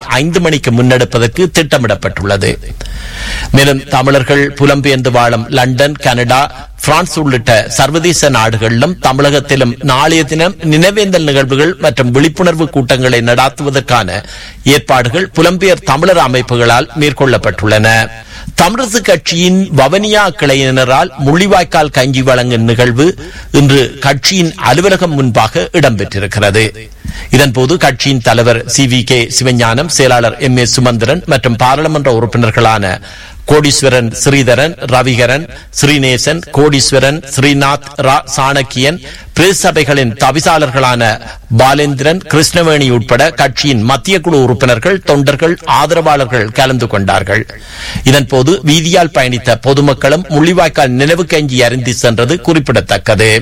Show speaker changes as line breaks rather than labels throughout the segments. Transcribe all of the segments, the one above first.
ஐந்து மணிக்கு முன்னெடுப்பதற்கு திட்டமிடப்பட்டுள்ளது மேலும் தமிழர்கள் புலம்பெயர்ந்து வாழும் லண்டன் கனடா பிரான்ஸ் உள்ளிட்ட சர்வதேச நாடுகளிலும் தமிழகத்திலும் நாளைய தினம் நினைவேந்தல் நிகழ்வுகள் மற்றும் விழிப்புணர்வு கூட்டங்களை நடாத்துவதற்கான ஏற்பாடுகள் புலம்பெயர் தமிழர் அமைப்புகளால் மேற்கொள்ளப்பட்டுள்ளன தமிழரசு கட்சியின் வவனியா கிளையினரால் முள்ளிவாய்க்கால் கஞ்சி வழங்கும் நிகழ்வு இன்று கட்சியின் அலுவலகம் முன்பாக இடம்பெற்றிருக்கிறது இதன்போது கட்சியின் தலைவர் சி வி கே சிவஞானம் செயலாளர் எம் ஏ சுமந்திரன் மற்றும் பாராளுமன்ற உறுப்பினர்களான கோடீஸ்வரன் ஸ்ரீதரன் ரவிகரன் ஸ்ரீநேசன் கோடீஸ்வரன் ஸ்ரீநாத் ரா சாணக்கியன் பிரேசபைகளின் தவிசாளர்களான பாலேந்திரன் கிருஷ்ணவேணி உட்பட கட்சியின் மத்திய குழு உறுப்பினர்கள் தொண்டர்கள் ஆதரவாளர்கள் கலந்து கொண்டார்கள் இதன்போது வீதியால் பயணித்த பொதுமக்களும் முள்ளிவாய்க்கால் நினைவு கஞ்சி அருந்தி சென்றது குறிப்பிடத்தக்கது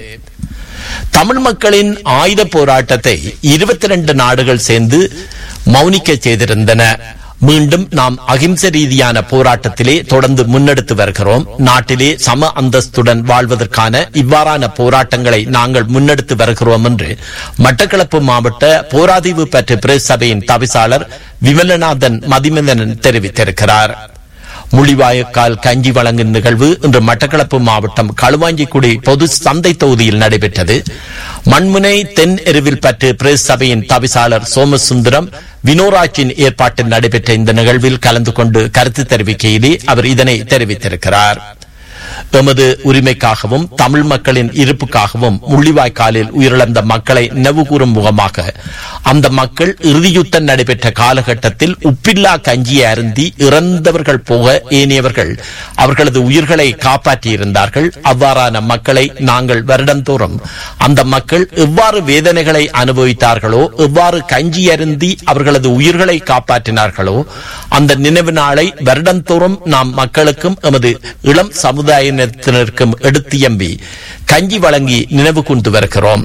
தமிழ் மக்களின் ஆயுத போராட்டத்தை இருபத்தி ரெண்டு நாடுகள் சேர்ந்து மௌனிக்க செய்திருந்தன மீண்டும் நாம் அகிம்சை ரீதியான போராட்டத்திலே தொடர்ந்து முன்னெடுத்து வருகிறோம் நாட்டிலே சம அந்தஸ்துடன் வாழ்வதற்கான இவ்வாறான போராட்டங்களை நாங்கள் முன்னெடுத்து வருகிறோம் என்று மட்டக்களப்பு மாவட்ட போராதீவு பற்று பிரஸ் சபையின் தவிசாளர் விமலநாதன் மதிமந்தனன் தெரிவித்திருக்கிறார் முள்ளிவாயக்கால் கஞ்சி வழங்கும் நிகழ்வு இன்று மட்டக்களப்பு மாவட்டம் களுவாஞ்சிக்குடி பொது சந்தை தொகுதியில் நடைபெற்றது மண்முனை தென் எருவில் பற்று பிரஸ் சபையின் தவிசாளர் சோமசுந்தரம் வினோராஜின் ஏற்பாட்டில் நடைபெற்ற இந்த நிகழ்வில் கலந்து கொண்டு கருத்து தெரிவிக்கையிலே அவர் இதனை தெரிவித்திருக்கிறார் எமது உரிமைக்காகவும் தமிழ் மக்களின் இருப்புக்காகவும் முள்ளிவாய்க்காலில் உயிரிழந்த மக்களை நினைவுகூரும் முகமாக அந்த மக்கள் இறுதியுத்தம் நடைபெற்ற காலகட்டத்தில் உப்பில்லா கஞ்சியை அருந்தி இறந்தவர்கள் போக ஏனையவர்கள் அவர்களது உயிர்களை காப்பாற்றியிருந்தார்கள் அவ்வாறான மக்களை நாங்கள் வருடந்தோறும் அந்த மக்கள் எவ்வாறு வேதனைகளை அனுபவித்தார்களோ எவ்வாறு கஞ்சி அருந்தி அவர்களது உயிர்களை காப்பாற்றினார்களோ அந்த நினைவு நாளை வருடந்தோறும் நாம் மக்களுக்கும் எமது இளம் சமுதாயத்தினருக்கும் எடுத்தியம்பி கஞ்சி வழங்கி நினைவு கூர்ந்து வருகிறோம்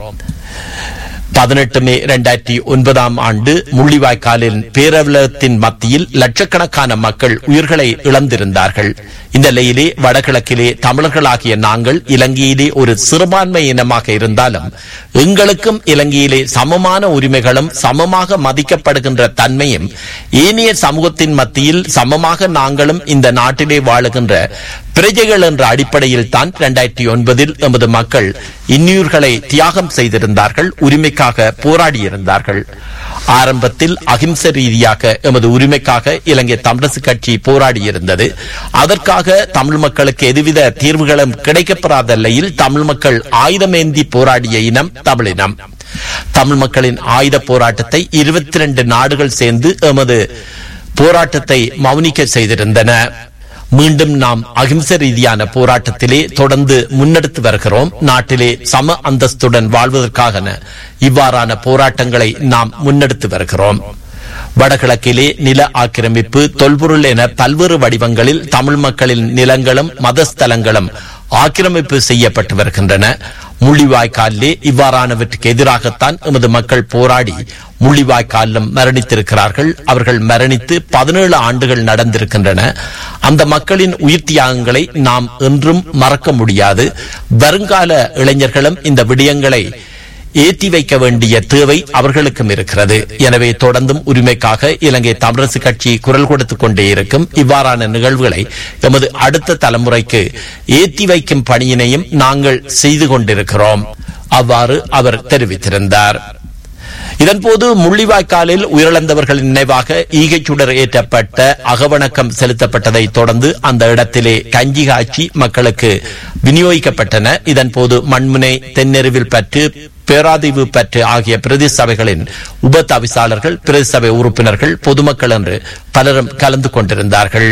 பதினெட்டு மே இரண்டாயிரத்தி ஒன்பதாம் ஆண்டு முள்ளிவாய்க்காலின் பேரவலத்தின் மத்தியில் லட்சக்கணக்கான மக்கள் உயிர்களை இழந்திருந்தார்கள் இந்த நிலையிலே வடகிழக்கிலே தமிழர்களாகிய நாங்கள் இலங்கையிலே ஒரு சிறுபான்மை இனமாக இருந்தாலும் எங்களுக்கும் இலங்கையிலே சமமான உரிமைகளும் சமமாக மதிக்கப்படுகின்ற தன்மையும் ஏனைய சமூகத்தின் மத்தியில் சமமாக நாங்களும் இந்த நாட்டிலே வாழுகின்ற பிரஜைகள் என்ற அடிப்படையில் தான் இரண்டாயிரத்தி ஒன்பதில் எமது மக்கள் இன்னுயிர்களை தியாகம் செய்திருந்தார்கள் உரிமைக்காக போராடியிருந்தார்கள் ஆரம்பத்தில் அகிம்சை ரீதியாக எமது உரிமைக்காக இலங்கை தமிழரசு கட்சி போராடியிருந்தது அதற்காக தமிழ் மக்களுக்கு எதுவித தீர்வுகளும் கிடைக்கப்பெறாத நிலையில் தமிழ் மக்கள் ஆயுதமேந்தி போராடிய இனம் தமிழினம் தமிழ் மக்களின் ஆயுத போராட்டத்தை இருபத்தி ரெண்டு நாடுகள் சேர்ந்து எமது போராட்டத்தை மௌனிக்க செய்திருந்தன மீண்டும் நாம் அகிம்சை ரீதியான போராட்டத்திலே தொடர்ந்து முன்னெடுத்து வருகிறோம் நாட்டிலே சம அந்தஸ்துடன் வாழ்வதற்காக இவ்வாறான போராட்டங்களை நாம் முன்னெடுத்து வருகிறோம் வடகிழக்கிலே நில ஆக்கிரமிப்பு தொல்பொருள் என பல்வேறு வடிவங்களில் தமிழ் மக்களின் நிலங்களும் மதஸ்தலங்களும் ஆக்கிரமிப்பு செய்யப்பட்டு வருகின்றன முள்ளிவாய்க்காலிலே இவ்வாறானவற்றுக்கு எதிராகத்தான் எமது மக்கள் போராடி முள்ளிவாய்க்காலிலும் மரணித்திருக்கிறார்கள் அவர்கள் மரணித்து பதினேழு ஆண்டுகள் நடந்திருக்கின்றன அந்த மக்களின் உயிர் தியாகங்களை நாம் என்றும் மறக்க முடியாது வருங்கால இளைஞர்களும் இந்த விடயங்களை ஏற்றி வைக்க வேண்டிய தேவை அவர்களுக்கும் இருக்கிறது எனவே தொடர்ந்தும் உரிமைக்காக இலங்கை தமிழரசு கட்சி குரல் கொடுத்துக் கொண்டே இருக்கும் இவ்வாறான நிகழ்வுகளை எமது அடுத்த தலைமுறைக்கு ஏற்றி வைக்கும் பணியினையும் நாங்கள் செய்து கொண்டிருக்கிறோம் அவ்வாறு அவர் தெரிவித்திருந்தார் இதன்போது முள்ளிவாய்க்காலில் உயிரிழந்தவர்களின் நினைவாக ஈகைச்சுடர் ஏற்றப்பட்ட அகவணக்கம் செலுத்தப்பட்டதை தொடர்ந்து அந்த இடத்திலே கஞ்சி காய்ச்சி மக்களுக்கு விநியோகிக்கப்பட்டன இதன்போது மண்முனை தென்னெருவில் பற்று பேராதீவு பற்று ஆகிய பிரதி சபைகளின் உப தவிசாளர்கள் பிரதி சபை உறுப்பினர்கள் பொதுமக்கள் என்று பலரும் கலந்து கொண்டிருந்தார்கள்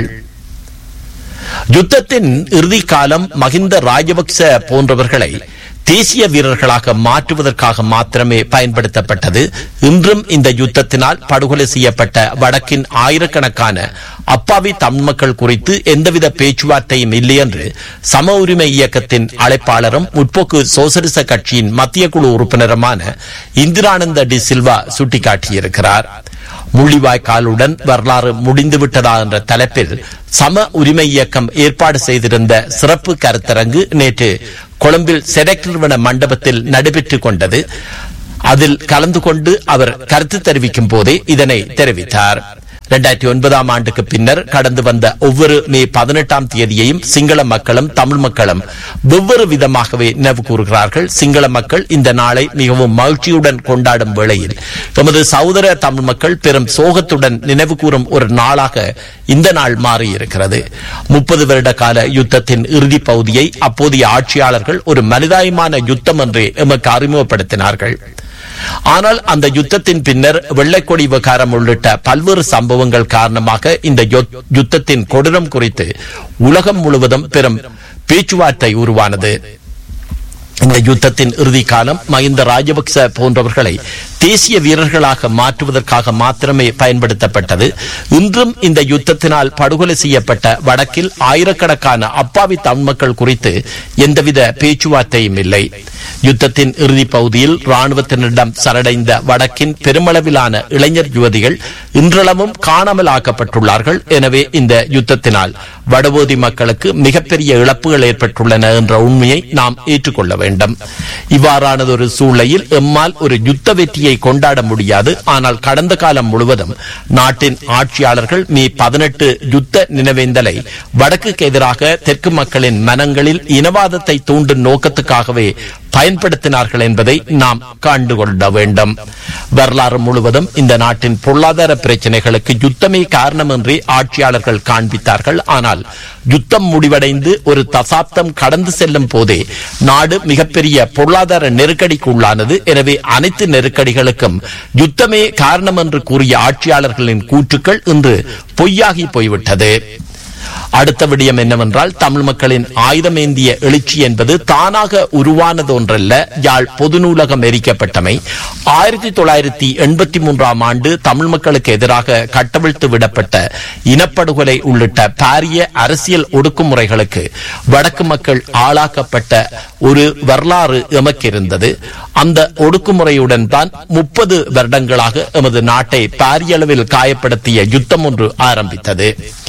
யுத்தத்தின் இறுதி காலம் மகிந்த ராஜபக்ச போன்றவர்களை தேசிய வீரர்களாக மாற்றுவதற்காக மாத்திரமே பயன்படுத்தப்பட்டது இன்றும் இந்த யுத்தத்தினால் படுகொலை செய்யப்பட்ட வடக்கின் ஆயிரக்கணக்கான அப்பாவி தமிழ் மக்கள் குறித்து எந்தவித பேச்சுவார்த்தையும் இல்லை என்று சம உரிமை இயக்கத்தின் அழைப்பாளரும் முற்போக்கு சோசலிச கட்சியின் மத்திய குழு உறுப்பினருமான இந்திரானந்த டி சில்வா சுட்டிக்காட்டியிருக்கிறார் முள்ளிவாய்க்காலுடன் வரலாறு முடிந்துவிட்டதா என்ற தலைப்பில் சம உரிமை இயக்கம் ஏற்பாடு செய்திருந்த சிறப்பு கருத்தரங்கு நேற்று கொழும்பில் செடக் நிறுவன மண்டபத்தில் நடைபெற்றுக் கொண்டது அதில் கலந்து கொண்டு அவர் கருத்து தெரிவிக்கும் போதே இதனை தெரிவித்தார் இரண்டாயிரத்தி ஒன்பதாம் ஆண்டுக்கு பின்னர் கடந்து வந்த ஒவ்வொரு மே பதினெட்டாம் தேதியையும் சிங்கள மக்களும் தமிழ் மக்களும் வெவ்வேறு விதமாகவே நினைவு கூறுகிறார்கள் சிங்கள மக்கள் இந்த நாளை மிகவும் மகிழ்ச்சியுடன் கொண்டாடும் வேளையில் எமது சகோதர தமிழ் மக்கள் பெரும் சோகத்துடன் நினைவு கூறும் ஒரு நாளாக இந்த நாள் மாறியிருக்கிறது முப்பது வருட கால யுத்தத்தின் இறுதி பகுதியை அப்போதைய ஆட்சியாளர்கள் ஒரு மனிதாயமான யுத்தம் என்றே எமக்கு அறிமுகப்படுத்தினார்கள் ஆனால் அந்த யுத்தத்தின் பின்னர் வெள்ளைக்கொடி விவகாரம் உள்ளிட்ட பல்வேறு சம்பவங்கள் காரணமாக இந்த யுத்- யுத்தத்தின் கொடூரம் குறித்து உலகம் முழுவதும் பெரும் பேச்சுவார்த்தை உருவானது இந்த யுத்தத்தின் இறுதி காலம் மஹிந்த ராஜபக்ச போன்றவர்களை தேசிய வீரர்களாக மாற்றுவதற்காக மாத்திரமே பயன்படுத்தப்பட்டது இன்றும் இந்த யுத்தத்தினால் படுகொலை செய்யப்பட்ட வடக்கில் ஆயிரக்கணக்கான அப்பாவி தமிழ் மக்கள் குறித்து எந்தவித பேச்சுவார்த்தையும் இல்லை யுத்தத்தின் இறுதி பகுதியில் ராணுவத்தினரிடம் சரடைந்த வடக்கின் பெருமளவிலான இளைஞர் யுவதிகள் இன்றளவும் காணாமல் ஆக்கப்பட்டுள்ளார்கள் எனவே இந்த யுத்தத்தினால் வடபோதி மக்களுக்கு மிகப்பெரிய இழப்புகள் ஏற்பட்டுள்ளன என்ற உண்மையை நாம் ஏற்றுக்கொள்ள வேண்டும் இவ்வாறானதொரு சூழ்நிலையில் எம்மால் ஒரு யுத்த வெற்றியை கொண்டாட முடியாது ஆனால் கடந்த காலம் முழுவதும் நாட்டின் ஆட்சியாளர்கள் மே பதினெட்டு யுத்த நினைவேந்தலை வடக்குக்கு எதிராக தெற்கு மக்களின் மனங்களில் இனவாதத்தை தூண்டும் நோக்கத்துக்காகவே பயன்படுத்தினார்கள் என்பதை நாம் கண்டுகொள்ள வேண்டும் வரலாறு முழுவதும் இந்த நாட்டின் பொருளாதார பிரச்சனைகளுக்கு யுத்தமே காரணம் என்று ஆட்சியாளர்கள் காண்பித்தார்கள் ஆனால் யுத்தம் முடிவடைந்து ஒரு தசாப்தம் கடந்து செல்லும் போதே நாடு மிகப்பெரிய பொருளாதார நெருக்கடிக்கு உள்ளானது எனவே அனைத்து நெருக்கடிகளுக்கும் யுத்தமே காரணம் என்று கூறிய ஆட்சியாளர்களின் கூற்றுக்கள் இன்று பொய்யாகி போய்விட்டது அடுத்த விடயம் என்னவென்றால் தமிழ் மக்களின் ஆயுதமேந்திய எழுச்சி என்பது தானாக உருவானது ஒன்றல்ல யாழ் பொது நூலகம் எரிக்கப்பட்டமை ஆயிரத்தி தொள்ளாயிரத்தி எண்பத்தி மூன்றாம் ஆண்டு தமிழ் மக்களுக்கு எதிராக கட்டவிழ்த்து விடப்பட்ட இனப்படுகொலை உள்ளிட்ட பாரிய அரசியல் ஒடுக்குமுறைகளுக்கு வடக்கு மக்கள் ஆளாக்கப்பட்ட ஒரு வரலாறு எமக்கு இருந்தது அந்த ஒடுக்குமுறையுடன் தான் முப்பது வருடங்களாக எமது நாட்டை பாரிய அளவில் காயப்படுத்திய யுத்தம் ஒன்று ஆரம்பித்தது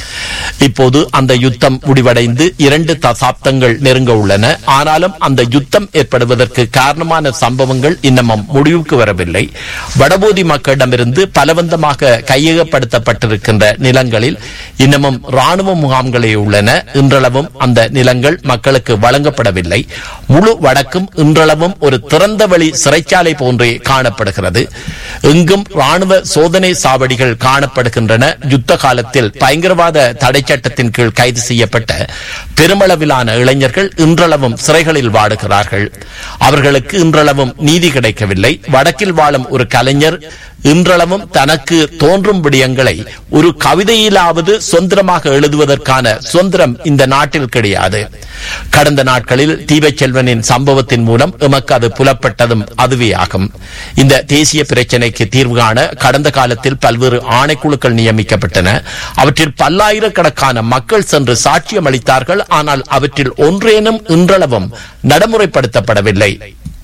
இப்போது அந்த யுத்தம் முடிவடைந்து இரண்டு தசாப்தங்கள் நெருங்க உள்ளன ஆனாலும் அந்த யுத்தம் ஏற்படுவதற்கு காரணமான சம்பவங்கள் இன்னமும் முடிவுக்கு வரவில்லை வடபோதி மக்களிடமிருந்து பலவந்தமாக கையகப்படுத்தப்பட்டிருக்கின்ற நிலங்களில் இன்னமும் ராணுவ முகாம்களே உள்ளன இன்றளவும் அந்த நிலங்கள் மக்களுக்கு வழங்கப்படவில்லை முழு வடக்கும் இன்றளவும் ஒரு திறந்த வழி சிறைச்சாலை போன்றே காணப்படுகிறது எங்கும் ராணுவ சோதனை சாவடிகள் காணப்படுகின்றன யுத்த காலத்தில் பயங்கரவாத தடை சட்டத்தின் கீழ் கைது செய்யப்பட்ட பெருமளவிலான இளைஞர்கள் இன்றளவும் சிறைகளில் வாடுகிறார்கள் அவர்களுக்கு இன்றளவும் நீதி கிடைக்கவில்லை வடக்கில் வாழும் ஒரு கலைஞர் இன்றளவும் தனக்கு தோன்றும் விடயங்களை ஒரு கவிதையிலாவது சுதந்திரமாக எழுதுவதற்கான சுதந்திரம் இந்த நாட்டில் கிடையாது கடந்த நாட்களில் தீபச் செல்வனின் சம்பவத்தின் மூலம் எமக்கு அது புலப்பட்டதும் அதுவே ஆகும் இந்த தேசிய பிரச்சினைக்கு தீர்வு காண கடந்த காலத்தில் பல்வேறு ஆணைக்குழுக்கள் நியமிக்கப்பட்டன அவற்றில் பல்லாயிரக்கணக்கான மக்கள் சென்று சாட்சியம் அளித்தார்கள் ஆனால் அவற்றில் ஒன்றேனும் இன்றளவும் நடைமுறைப்படுத்தப்படவில்லை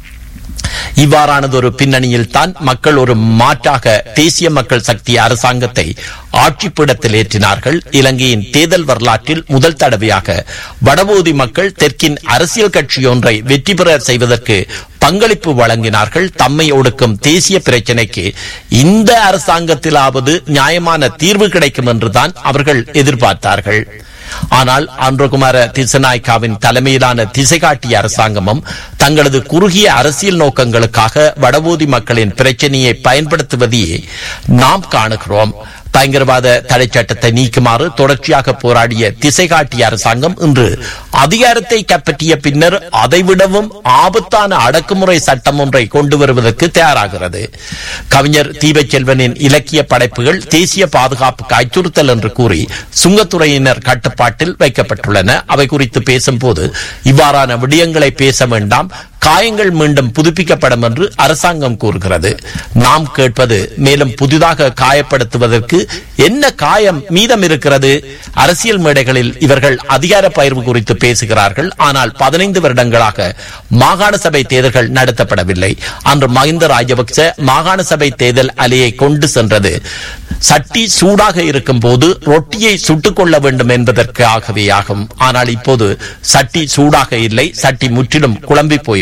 இவ்வாறானதொரு பின்னணியில் தான் மக்கள் ஒரு மாற்றாக தேசிய மக்கள் சக்தி அரசாங்கத்தை ஆட்சிப்பீடத்தில் ஏற்றினார்கள் இலங்கையின் தேர்தல் வரலாற்றில் முதல் தடவையாக வடபோதி மக்கள் தெற்கின் அரசியல் கட்சியொன்றை வெற்றி பெற செய்வதற்கு பங்களிப்பு வழங்கினார்கள் தம்மை ஒடுக்கும் தேசிய பிரச்சினைக்கு இந்த அரசாங்கத்திலாவது நியாயமான தீர்வு கிடைக்கும் என்றுதான் அவர்கள் எதிர்பார்த்தார்கள் ஆனால் ஆந்திரகுமார திசநாய்க்காவின் தலைமையிலான திசைகாட்டிய அரசாங்கமும் தங்களது குறுகிய அரசியல் நோக்கங்களுக்காக வடபோதி மக்களின் பிரச்சனையை பயன்படுத்துவதையே நாம் காணுகிறோம் பயங்கரவாத தடை சட்டத்தை நீக்குமாறு தொடர்ச்சியாக போராடிய திசை காட்டிய அரசாங்கம் இன்று அதிகாரத்தை கைப்பற்றிய பின்னர் அதைவிடவும் ஆபத்தான அடக்குமுறை சட்டம் ஒன்றை கொண்டு வருவதற்கு தயாராகிறது கவிஞர் தீபச்செல்வனின் இலக்கிய படைப்புகள் தேசிய பாதுகாப்புக்கு அச்சுறுத்தல் என்று கூறி சுங்கத்துறையினர் கட்டுப்பாட்டில் வைக்கப்பட்டுள்ளன அவை குறித்து பேசும்போது இவ்வாறான விடயங்களை பேச வேண்டாம் காயங்கள் மீண்டும் புதுப்பிக்கப்படும் என்று அரசாங்கம் கூறுகிறது நாம் கேட்பது மேலும் புதிதாக காயப்படுத்துவதற்கு என்ன காயம் மீதம் இருக்கிறது அரசியல் மேடைகளில் இவர்கள் அதிகார பகிர்வு குறித்து பேசுகிறார்கள் ஆனால் பதினைந்து வருடங்களாக மாகாண சபை தேர்தல்கள் நடத்தப்படவில்லை அன்று மஹிந்த ராஜபக்ச மாகாண சபை தேர்தல் அலையை கொண்டு சென்றது சட்டி சூடாக இருக்கும் போது ரொட்டியை சுட்டுக் கொள்ள வேண்டும் என்பதற்காகவே ஆகும் ஆனால் இப்போது சட்டி சூடாக இல்லை சட்டி முற்றிலும் குழம்பி போயுள்ளது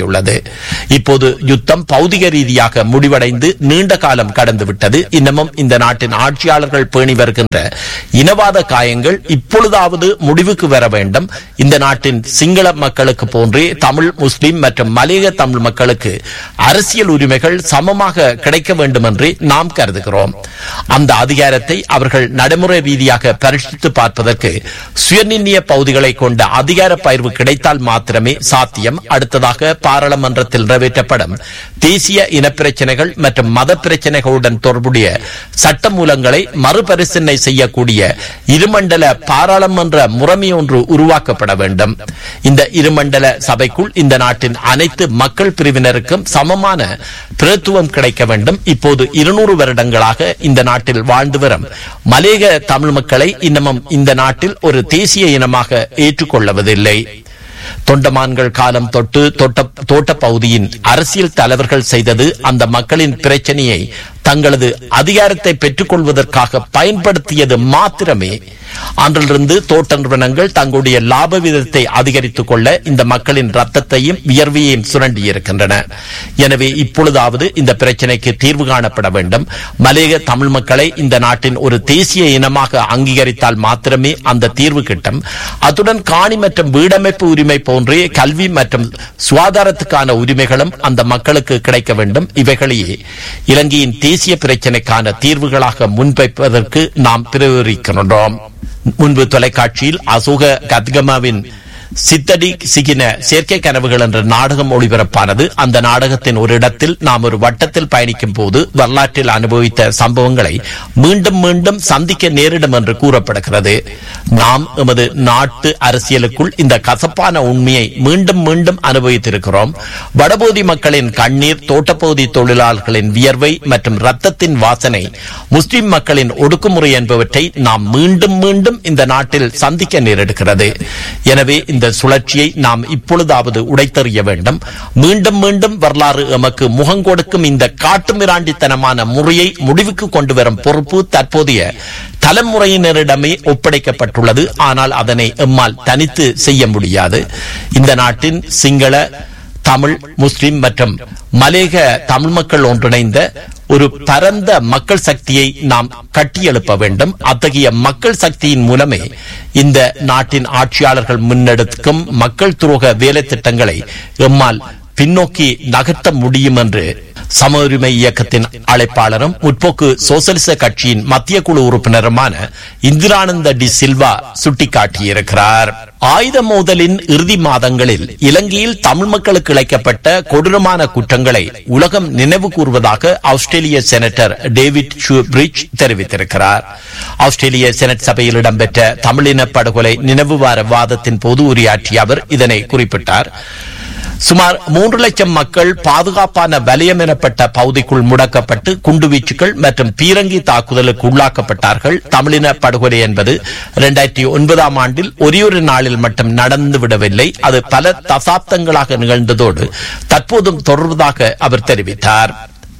தொடங்கியுள்ளது இப்போது யுத்தம் பௌதிக ரீதியாக முடிவடைந்து நீண்ட காலம் கடந்துவிட்டது இன்னமும் இந்த நாட்டின் ஆட்சியாளர்கள் பேணி வருகின்ற இனவாத காயங்கள் இப்பொழுதாவது முடிவுக்கு வர வேண்டும் இந்த நாட்டின் சிங்கள மக்களுக்கு போன்றே தமிழ் முஸ்லிம் மற்றும் மலையக தமிழ் மக்களுக்கு அரசியல் உரிமைகள் சமமாக கிடைக்க வேண்டும் என்று நாம் கருதுகிறோம் அந்த அதிகாரத்தை அவர்கள் நடைமுறை ரீதியாக பரிசீலித்து பார்ப்பதற்கு சுயநிர்ணய பகுதிகளை கொண்ட அதிகார பயிர்வு கிடைத்தால் மாத்திரமே சாத்தியம் அடுத்ததாக பாராளுமன்றத்தில் நிறைவேற்றப்படும் தேசிய இனப்பிரச்சனைகள் மற்றும் மத பிரச்சனைகளுடன் தொடர்புடைய சட்ட மூலங்களை மறுபரிசீலனை செய்யக்கூடிய இருமண்டல பாராளுமன்ற முறைமை ஒன்று உருவாக்கப்பட வேண்டும் இந்த இருமண்டல சபைக்குள் இந்த நாட்டின் அனைத்து மக்கள் பிரிவினருக்கும் சமமான பிரத்துவம் கிடைக்க வேண்டும் இப்போது இருநூறு வருடங்களாக இந்த நாட்டில் வாழ்ந்து வரும் மலேக தமிழ் மக்களை இன்னமும் இந்த நாட்டில் ஒரு தேசிய இனமாக ஏற்றுக்கொள்வதில்லை தொண்டமான்கள் காலம் தொட்டு தோட்ட தோட்ட பகுதியின் அரசியல் தலைவர்கள் செய்தது அந்த மக்களின் பிரச்சனையை தங்களது அதிகாரத்தை பெற்றுக் கொள்வதற்காக பயன்படுத்தியது மாத்திரமே அன்றிலிருந்து தோட்ட நிறுவனங்கள் தங்களுடைய லாப விதத்தை அதிகரித்துக் கொள்ள இந்த மக்களின் ரத்தத்தையும் வியர்வையையும் சுரண்டியிருக்கின்றன எனவே இப்பொழுதாவது இந்த பிரச்சனைக்கு தீர்வு காணப்பட வேண்டும் மலேக தமிழ் மக்களை இந்த நாட்டின் ஒரு தேசிய இனமாக அங்கீகரித்தால் மாத்திரமே அந்த தீர்வு கிட்டும் அத்துடன் காணி மற்றும் வீடமைப்பு உரிமை போன்றே கல்வி மற்றும் சுகாதாரத்துக்கான உரிமைகளும் அந்த மக்களுக்கு கிடைக்க வேண்டும் இவைகளையே இலங்கையின் தேசிய பிரச்சினைக்கான தீர்வுகளாக முன்வைப்பதற்கு நாம் பிரயோகிக்கின்றோம் முன்பு தொலைக்காட்சியில் அசோக கத்கமாவின் சித்தடி சிகின செயற்கை கனவுகள் என்ற நாடகம் ஒளிபரப்பானது அந்த நாடகத்தின் ஒரு இடத்தில் நாம் ஒரு வட்டத்தில் பயணிக்கும் போது வரலாற்றில் அனுபவித்த சம்பவங்களை மீண்டும் மீண்டும் சந்திக்க நேரிடும் என்று கூறப்படுகிறது நாம் எமது நாட்டு அரசியலுக்குள் இந்த கசப்பான உண்மையை மீண்டும் மீண்டும் அனுபவித்திருக்கிறோம் வடபகுதி மக்களின் கண்ணீர் தோட்டப்பகுதி தொழிலாளர்களின் வியர்வை மற்றும் ரத்தத்தின் வாசனை முஸ்லிம் மக்களின் ஒடுக்குமுறை என்பவற்றை நாம் மீண்டும் மீண்டும் இந்த நாட்டில் சந்திக்க நேரிடுகிறது எனவே இந்த சுழற்சியை நாம் இப்பொழுதாவது உடைத்தெறிய வேண்டும் மீண்டும் மீண்டும் வரலாறு எமக்கு முகங்கொடுக்கும் இந்த காட்டுமிராண்டித்தனமான முறையை முடிவுக்கு கொண்டு வரும் பொறுப்பு தற்போதைய தலைமுறையினரிடமே ஒப்படைக்கப்பட்டுள்ளது ஆனால் அதனை எம்மால் தனித்து செய்ய முடியாது இந்த நாட்டின் சிங்கள தமிழ் முஸ்லிம் மற்றும் மலேக தமிழ் மக்கள் ஒன்றிணைந்த ஒரு பரந்த மக்கள் சக்தியை நாம் கட்டியெழுப்ப வேண்டும் அத்தகைய மக்கள் சக்தியின் மூலமே இந்த நாட்டின் ஆட்சியாளர்கள் முன்னெடுக்கும் மக்கள் துரோக வேலை திட்டங்களை எம்மால் பின்னோக்கி நகர்த்த முடியும் என்று சம உரிமை இயக்கத்தின் அழைப்பாளரும் முற்போக்கு சோசலிச கட்சியின் மத்திய குழு உறுப்பினருமான இந்திரானந்த டி சில்வா சுட்டிக்காட்டியிருக்கிறார் ஆயுத மோதலின் இறுதி மாதங்களில் இலங்கையில் தமிழ் மக்களுக்கு இழைக்கப்பட்ட கொடூரமான குற்றங்களை உலகம் நினைவு கூறுவதாக ஆஸ்திரேலிய செனட்டர் டேவிட் ஷூபிரிட்ஜ் தெரிவித்திருக்கிறார் ஆஸ்திரேலிய செனட் சபையில் இடம்பெற்ற தமிழின படுகொலை நினைவு வார வாதத்தின் போது உரையாற்றிய அவர் இதனை குறிப்பிட்டார் சுமார் மூன்று லட்சம் மக்கள் பாதுகாப்பான வலயம் எனப்பட்ட பகுதிக்குள் முடக்கப்பட்டு குண்டுவீச்சுகள் மற்றும் பீரங்கி தாக்குதலுக்கு உள்ளாக்கப்பட்டார்கள் தமிழின படுகொலை என்பது இரண்டாயிரத்தி ஒன்பதாம் ஆண்டில் ஒரேயொரு நாளில் மட்டும் நடந்துவிடவில்லை அது பல தசாப்தங்களாக நிகழ்ந்ததோடு தற்போதும் தொடர்வதாக அவர் தெரிவித்தார்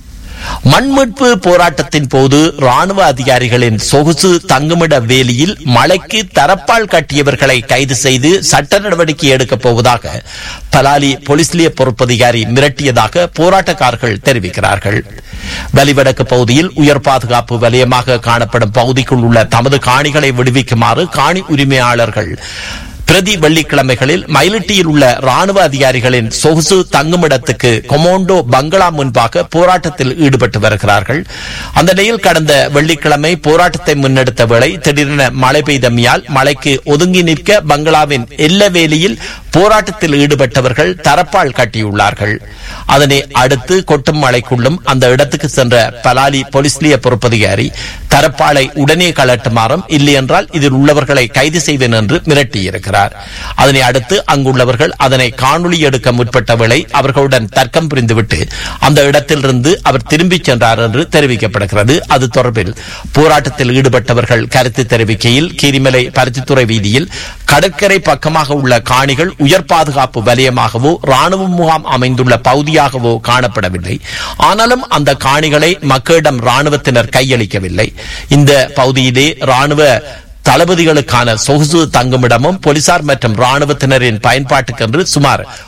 மண்மீட்பு போராட்டத்தின் போது ராணுவ அதிகாரிகளின் சொகுசு தங்குமிட வேலியில் மழைக்கு தரப்பால் கட்டியவர்களை கைது செய்து சட்ட நடவடிக்கை எடுக்கப் போவதாக பலாலி போலீஸ் நிலைய பொறுப்பதிகாரி மிரட்டியதாக போராட்டக்காரர்கள் தெரிவிக்கிறார்கள் வலிவடக்கு பகுதியில் உயர் பாதுகாப்பு வலயமாக காணப்படும் பகுதிக்குள் உள்ள தமது காணிகளை விடுவிக்குமாறு காணி உரிமையாளர்கள் பிரதி வெள்ளிக்கிழமைகளில் மயிலிட்டியில் உள்ள ராணுவ அதிகாரிகளின் சொகுசு தங்குமிடத்துக்கு கொமோண்டோ பங்களா முன்பாக போராட்டத்தில் ஈடுபட்டு வருகிறார்கள் அந்த நிலையில் கடந்த வெள்ளிக்கிழமை போராட்டத்தை முன்னெடுத்த வேளை திடீரென மழை பெய்தமையால் மழைக்கு ஒதுங்கி நிற்க பங்களாவின் எல்லவேலியில் போராட்டத்தில் ஈடுபட்டவர்கள் தரப்பால் கட்டியுள்ளார்கள் அதனை அடுத்து கொட்டும் மழைக்குள்ளும் அந்த இடத்துக்கு சென்ற பலாலி போலீஸ் நிலைய பொறுப்பதிகாரி தரப்பாலை உடனே கலட்டுமாறும் இல்லையென்றால் இதில் உள்ளவர்களை கைது செய்வேன் என்று மிரட்டியிருக்கிறார் அதனை அடுத்து அங்குள்ளவர்கள் அதனை காணொலி எடுக்க முற்பட்ட வேளை அவர்களுடன் தர்க்கம் புரிந்துவிட்டு அந்த இடத்திலிருந்து அவர் திரும்பிச் சென்றார் என்று தெரிவிக்கப்படுகிறது அது தொடர்பில் போராட்டத்தில் ஈடுபட்டவர்கள் கருத்து தெரிவிக்கையில் கீரிமலை பருத்தித்துறை வீதியில் கடற்கரை பக்கமாக உள்ள காணிகள் உயர் பாதுகாப்பு வலயமாகவோ ராணுவ முகாம் அமைந்துள்ள பகுதியாகவோ காணப்படவில்லை ஆனாலும் அந்த காணிகளை மக்களிடம் ராணுவத்தினர் கையளிக்கவில்லை இந்த பகுதியிலே ராணுவ தளபதிகளுக்கான சொகுசு தங்குமிடமும் போலீசார் மற்றும் ராணுவத்தினரின் பயன்பாட்டுக்கென்று சுமார்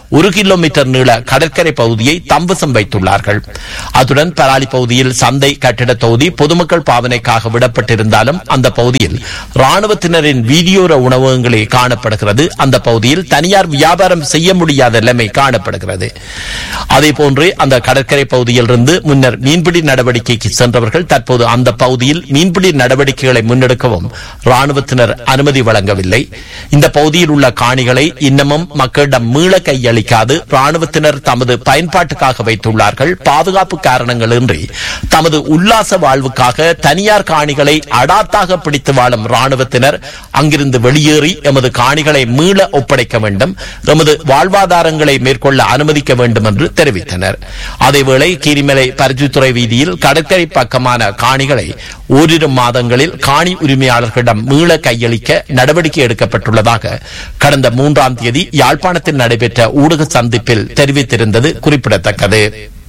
ஒரு கிலோமீட்டர் நீள கடற்கரை பகுதியை தம்பசம் வைத்துள்ளார்கள் அத்துடன் பராலி பகுதியில் சந்தை கட்டிட தொகுதி பொதுமக்கள் பாவனைக்காக விடப்பட்டிருந்தாலும் அந்த பகுதியில் ராணுவத்தினரின் வீதியோர உணவகங்களே காணப்படுகிறது அந்த பகுதியில் தனியார் வியாபாரம் செய்ய முடியாத நிலைமை காணப்படுகிறது அதே போன்று அந்த கடற்கரை பகுதியில் இருந்து முன்னர் மீன்பிடி நடவடிக்கைக்கு சென்றவர்கள் தற்போது அந்த பகுதியில் மீன்பிடி நடவடிக்கைகளை முன்னெடுக்கவும் ராணுவத்தினர் அனுமதி வழங்கவில்லை இந்த பகுதியில் உள்ள காணிகளை இன்னமும் மக்களிடம் மீள கையளிக்காது ராணுவத்தினர் தமது பயன்பாட்டுக்காக வைத்துள்ளார்கள் பாதுகாப்பு காரணங்களின்றி தமது உல்லாச வாழ்வுக்காக தனியார் காணிகளை அடாத்தாக பிடித்து வாழும் ராணுவத்தினர் அங்கிருந்து வெளியேறி எமது காணிகளை மீள ஒப்படைக்க வேண்டும் எமது வாழ்வாதாரங்களை மேற்கொள்ள அனுமதிக்க வேண்டும் என்று தெரிவித்தனர் அதேவேளை கீரிமலை பரிசுத்துறை வீதியில் கடற்கரை பக்கமான காணிகளை ஓரிரு மாதங்களில் காணி உரிமையாளர்களிடம் மீள கையளிக்க நடவடிக்கை எடுக்கப்பட்டுள்ளதாக கடந்த மூன்றாம் தேதி யாழ்ப்பாணத்தில் நடைபெற்ற ஊடக சந்திப்பில் தெரிவித்திருந்தது குறிப்பிடத்தக்கது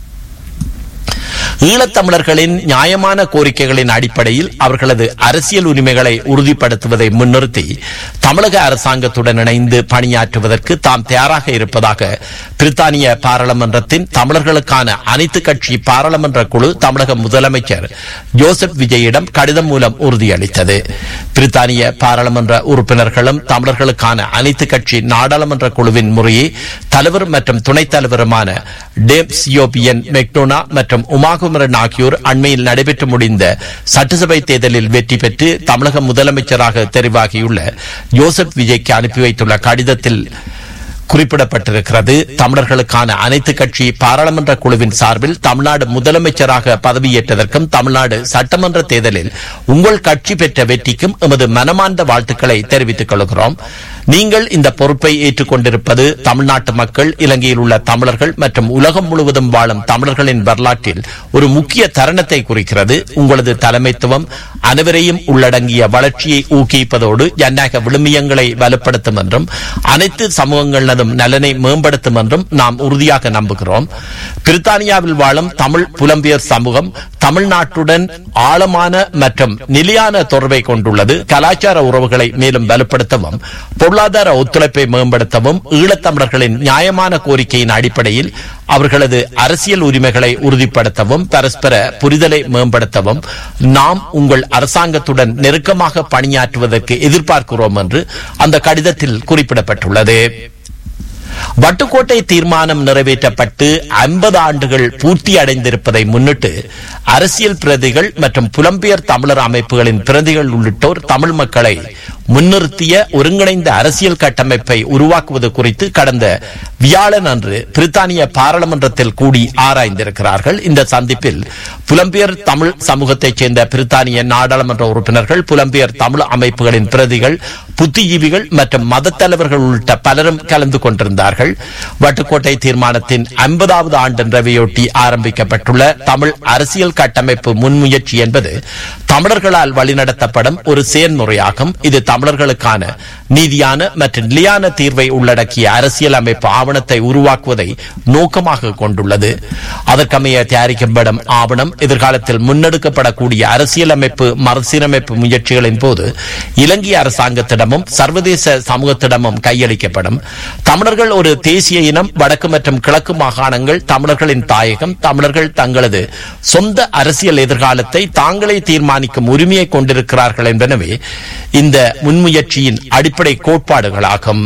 ஈழத்தமிழர்களின் நியாயமான கோரிக்கைகளின் அடிப்படையில் அவர்களது அரசியல் உரிமைகளை உறுதிப்படுத்துவதை முன்னிறுத்தி தமிழக அரசாங்கத்துடன் இணைந்து பணியாற்றுவதற்கு தாம் தயாராக இருப்பதாக பிரித்தானிய பாராளுமன்றத்தின் தமிழர்களுக்கான அனைத்து கட்சி பாராளுமன்ற குழு தமிழக முதலமைச்சர் ஜோசப் விஜயிடம் கடிதம் மூலம் உறுதியளித்தது பிரித்தானிய பாராளுமன்ற உறுப்பினர்களும் தமிழர்களுக்கான அனைத்து கட்சி நாடாளுமன்ற குழுவின் முறையே தலைவர் மற்றும் துணைத் தலைவருமான டேம் சியோபியன் மெக்டோனா மற்றும் உமாகுமரன் ஆகியோர் அண்மையில் நடைபெற்று முடிந்த சட்டசபை தேர்தலில் வெற்றி பெற்று தமிழக முதலமைச்சராக தெரிவாகியுள்ள ஜோசப் விஜய்க்கு அனுப்பி வைத்துள்ள கடிதத்தில் குறிப்பிடப்பட்டிருக்கிறது தமிழர்களுக்கான அனைத்து கட்சி பாராளுமன்ற குழுவின் சார்பில் தமிழ்நாடு முதலமைச்சராக பதவியேற்றதற்கும் தமிழ்நாடு சட்டமன்ற தேர்தலில் உங்கள் கட்சி பெற்ற வெற்றிக்கும் எமது மனமார்ந்த வாழ்த்துக்களை தெரிவித்துக் கொள்கிறோம் நீங்கள் இந்த பொறுப்பை ஏற்றுக்கொண்டிருப்பது தமிழ்நாட்டு மக்கள் இலங்கையில் உள்ள தமிழர்கள் மற்றும் உலகம் முழுவதும் வாழும் தமிழர்களின் வரலாற்றில் ஒரு முக்கிய தருணத்தை குறிக்கிறது உங்களது தலைமைத்துவம் அனைவரையும் உள்ளடங்கிய வளர்ச்சியை ஊக்குவிப்பதோடு ஜனநாயக விழுமியங்களை வலுப்படுத்தும் என்றும் அனைத்து சமூகங்களதும் நலனை மேம்படுத்தும் என்றும் நாம் உறுதியாக நம்புகிறோம் பிரித்தானியாவில் வாழும் தமிழ் புலம்பெயர் சமூகம் தமிழ்நாட்டுடன் ஆழமான மற்றும் நிலையான தொடர்பை கொண்டுள்ளது கலாச்சார உறவுகளை மேலும் வலுப்படுத்தவும் பொருளாதார ஒத்துழைப்பை மேம்படுத்தவும் ஈழத்தமிழர்களின் நியாயமான கோரிக்கையின் அடிப்படையில் அவர்களது அரசியல் உரிமைகளை உறுதிப்படுத்தவும் பரஸ்பர புரிதலை மேம்படுத்தவும் நாம் உங்கள் அரசாங்கத்துடன் நெருக்கமாக பணியாற்றுவதற்கு எதிர்பார்க்கிறோம் என்று அந்த கடிதத்தில் குறிப்பிடப்பட்டுள்ளது வட்டுக்கோட்டை தீர்மானம் நிறைவேற்றப்பட்டு ஐம்பது ஆண்டுகள் பூர்த்தி அடைந்திருப்பதை முன்னிட்டு அரசியல் பிரதிகள் மற்றும் புலம்பெயர் தமிழர் அமைப்புகளின் பிரதிகள் உள்ளிட்டோர் தமிழ் மக்களை முன்னிறுத்திய ஒருங்கிணைந்த அரசியல் கட்டமைப்பை உருவாக்குவது குறித்து கடந்த வியாழன் அன்று பிரித்தானிய பாராளுமன்றத்தில் கூடி ஆராய்ந்திருக்கிறார்கள் இந்த சந்திப்பில் புலம்பெயர் தமிழ் சமூகத்தைச் சேர்ந்த பிரித்தானிய நாடாளுமன்ற உறுப்பினர்கள் புலம்பெயர் தமிழ் அமைப்புகளின் பிரதிகள் புத்திஜீவிகள் மற்றும் மத தலைவர்கள் உள்ளிட்ட பலரும் கலந்து கொண்டிருந்தார்கள் வட்டுக்கோட்டை தீர்மானத்தின் ஐம்பதாவது ஆண்டு நிறைவையொட்டி ஆரம்பிக்கப்பட்டுள்ள தமிழ் அரசியல் கட்டமைப்பு முன்முயற்சி என்பது தமிழர்களால் வழிநடத்தப்படும் ஒரு செயல்முறையாகும் இது தமிழர்களுக்கான நீதியான மற்றும் நிலையான தீர்வை உள்ளடக்கிய அரசியல் அமைப்பு ஆவணத்தை உருவாக்குவதை நோக்கமாக கொண்டுள்ளது அதற்கமைய தயாரிக்கப்படும் ஆவணம் எதிர்காலத்தில் முன்னெடுக்கப்படக்கூடிய அரசியலமைப்பு மறுசீரமைப்பு முயற்சிகளின் போது இலங்கை அரசாங்கத்திடமும் சர்வதேச சமூகத்திடமும் கையளிக்கப்படும் தமிழர்கள் ஒரு தேசிய இனம் வடக்கு மற்றும் கிழக்கு மாகாணங்கள் தமிழர்களின் தாயகம் தமிழர்கள் தங்களது சொந்த அரசியல் எதிர்காலத்தை தாங்களே தீர்மானிக்கும் உரிமையை கொண்டிருக்கிறார்கள் என்பனவே இந்த முன்முயற்சியின் அடிப்படை கோட்பாடுகளாகும்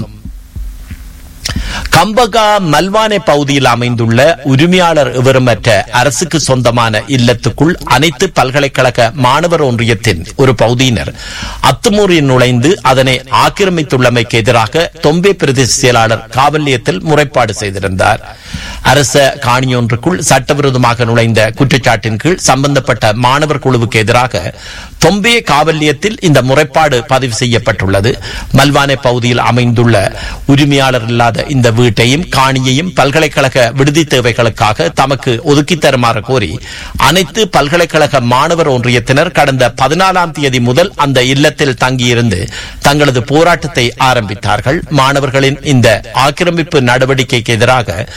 கம்பகா மல்வானே பகுதியில் அமைந்துள்ள உரிமையாளர் விவரமற்ற அரசுக்கு சொந்தமான இல்லத்துக்குள் அனைத்து பல்கலைக்கழக மாணவர் ஒன்றியத்தின் ஒரு பகுதியினர் அத்துமூரில் நுழைந்து அதனை ஆக்கிரமித்துள்ளமைக்கு எதிராக தொம்பே பிரதேச செயலாளர் காவல் நிலையத்தில் முறைப்பாடு செய்திருந்தார் அரச காணியொன்றுக்குள் சட்டவிரோதமாக நுழைந்த குற்றச்சாட்டின் கீழ் சம்பந்தப்பட்ட மாணவர் குழுவுக்கு எதிராக தொம்பே காவல் நிலையத்தில் இந்த முறைப்பாடு பதிவு செய்யப்பட்டுள்ளது மல்வானே பகுதியில் அமைந்துள்ள உரிமையாளர் இல்லாத இந்த வீட்டையும் காணியையும் பல்கலைக்கழக விடுதி தேவைகளுக்காக தமக்கு ஒதுக்கி தருமாறு கோரி அனைத்து பல்கலைக்கழக மாணவர் ஒன்றியத்தினர் கடந்த பதினாலாம் தேதி முதல் அந்த இல்லத்தில் தங்கியிருந்து தங்களது போராட்டத்தை ஆரம்பித்தார்கள் மாணவர்களின் இந்த ஆக்கிரமிப்பு நடவடிக்கைக்கு எதிராக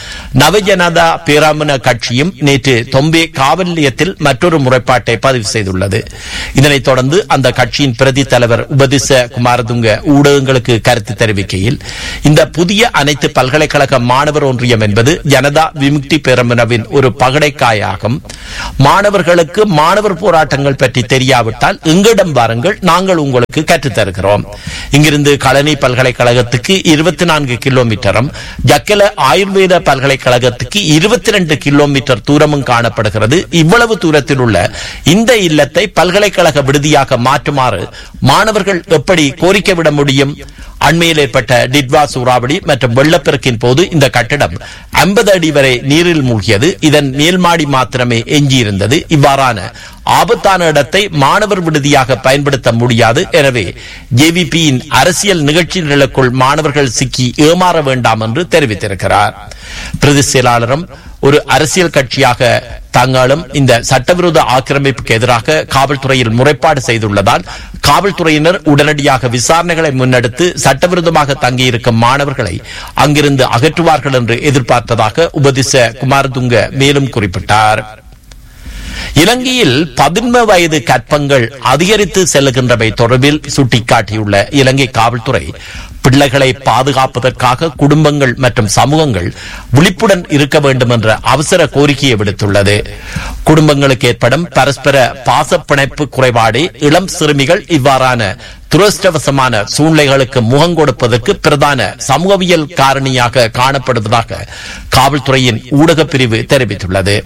நவஜனதா பேராமன கட்சியும் நேற்று தொம்பே காவல் நிலையத்தில் மற்றொரு முறைப்பாட்டை பதிவு செய்துள்ளது இதனைத் தொடர்ந்து அந்த கட்சியின் பிரதி தலைவர் உபதிச குமாரதுங்க ஊடகங்களுக்கு கருத்து தெரிவிக்கையில் இந்த புதிய அனைத்து பல்கலைக்கழக மாணவர் ஒன்றியம் என்பது ஜனதா விமுக்தி பேரமுனவின் ஒரு பகடைக்காயாகும் மாணவர்களுக்கு மாணவர் போராட்டங்கள் பற்றி தெரியாவிட்டால் எங்களிடம் வாருங்கள் நாங்கள் உங்களுக்கு கற்றுத் தருகிறோம் இங்கிருந்து கழனி பல்கலைக்கழகத்துக்கு இருபத்தி நான்கு கிலோமீட்டரும் ஜக்கல ஆயுர்வேத பல்கலைக்கழகத்துக்கு இருபத்தி ரெண்டு கிலோமீட்டர் தூரமும் காணப்படுகிறது இவ்வளவு தூரத்தில் உள்ள இந்த இல்லத்தை பல்கலைக்கழக விடுதியாக மாற்றுமாறு மாணவர்கள் எப்படி கோரிக்கை விட முடியும் அண்மையில் ஏற்பட்ட டிட்வா சூறாவளி மற்றும் வெள்ளப்பெருக்கின் போது இந்த கட்டிடம் 50 அடி வரை நீரில் மூழ்கியது இதன் மேல்மாடி மாத்திரமே எஞ்சியிருந்தது இவ்வாறான ஆபத்தான இடத்தை மாணவர் விடுதியாக பயன்படுத்த முடியாது எனவே ஜேவிபியின் அரசியல் நிகழ்ச்சிகளுக்குள் மாணவர்கள் சிக்கி ஏமாற வேண்டாம் என்று தெரிவித்திருக்கிறார் பிரதி செயலாளரும் ஒரு அரசியல் கட்சியாக தாங்களும் இந்த சட்டவிரோத ஆக்கிரமிப்புக்கு எதிராக காவல்துறையில் முறைப்பாடு செய்துள்ளதால் காவல்துறையினர் உடனடியாக விசாரணைகளை முன்னெடுத்து சட்டவிரோதமாக தங்கியிருக்கும் மாணவர்களை அங்கிருந்து அகற்றுவார்கள் என்று எதிர்பார்த்ததாக உபதிச குமாரதுங்க மேலும் குறிப்பிட்டார் இலங்கையில் பதின்ம வயது கற்பங்கள் அதிகரித்து செல்லுகின்றமை தொடர்பில் சுட்டிக்காட்டியுள்ள இலங்கை காவல்துறை பிள்ளைகளை பாதுகாப்பதற்காக குடும்பங்கள் மற்றும் சமூகங்கள் விழிப்புடன் இருக்க வேண்டும் என்ற அவசர கோரிக்கையை விடுத்துள்ளது குடும்பங்களுக்கு ஏற்படும் பரஸ்பர பாசப்பிணைப்பு குறைபாடு இளம் சிறுமிகள் இவ்வாறான துரஷ்டவசமான சூழ்நிலைகளுக்கு முகம் கொடுப்பதற்கு பிரதான சமூகவியல் காரணியாக காணப்படுவதாக காவல்துறையின் ஊடகப் பிரிவு தெரிவித்துள்ளது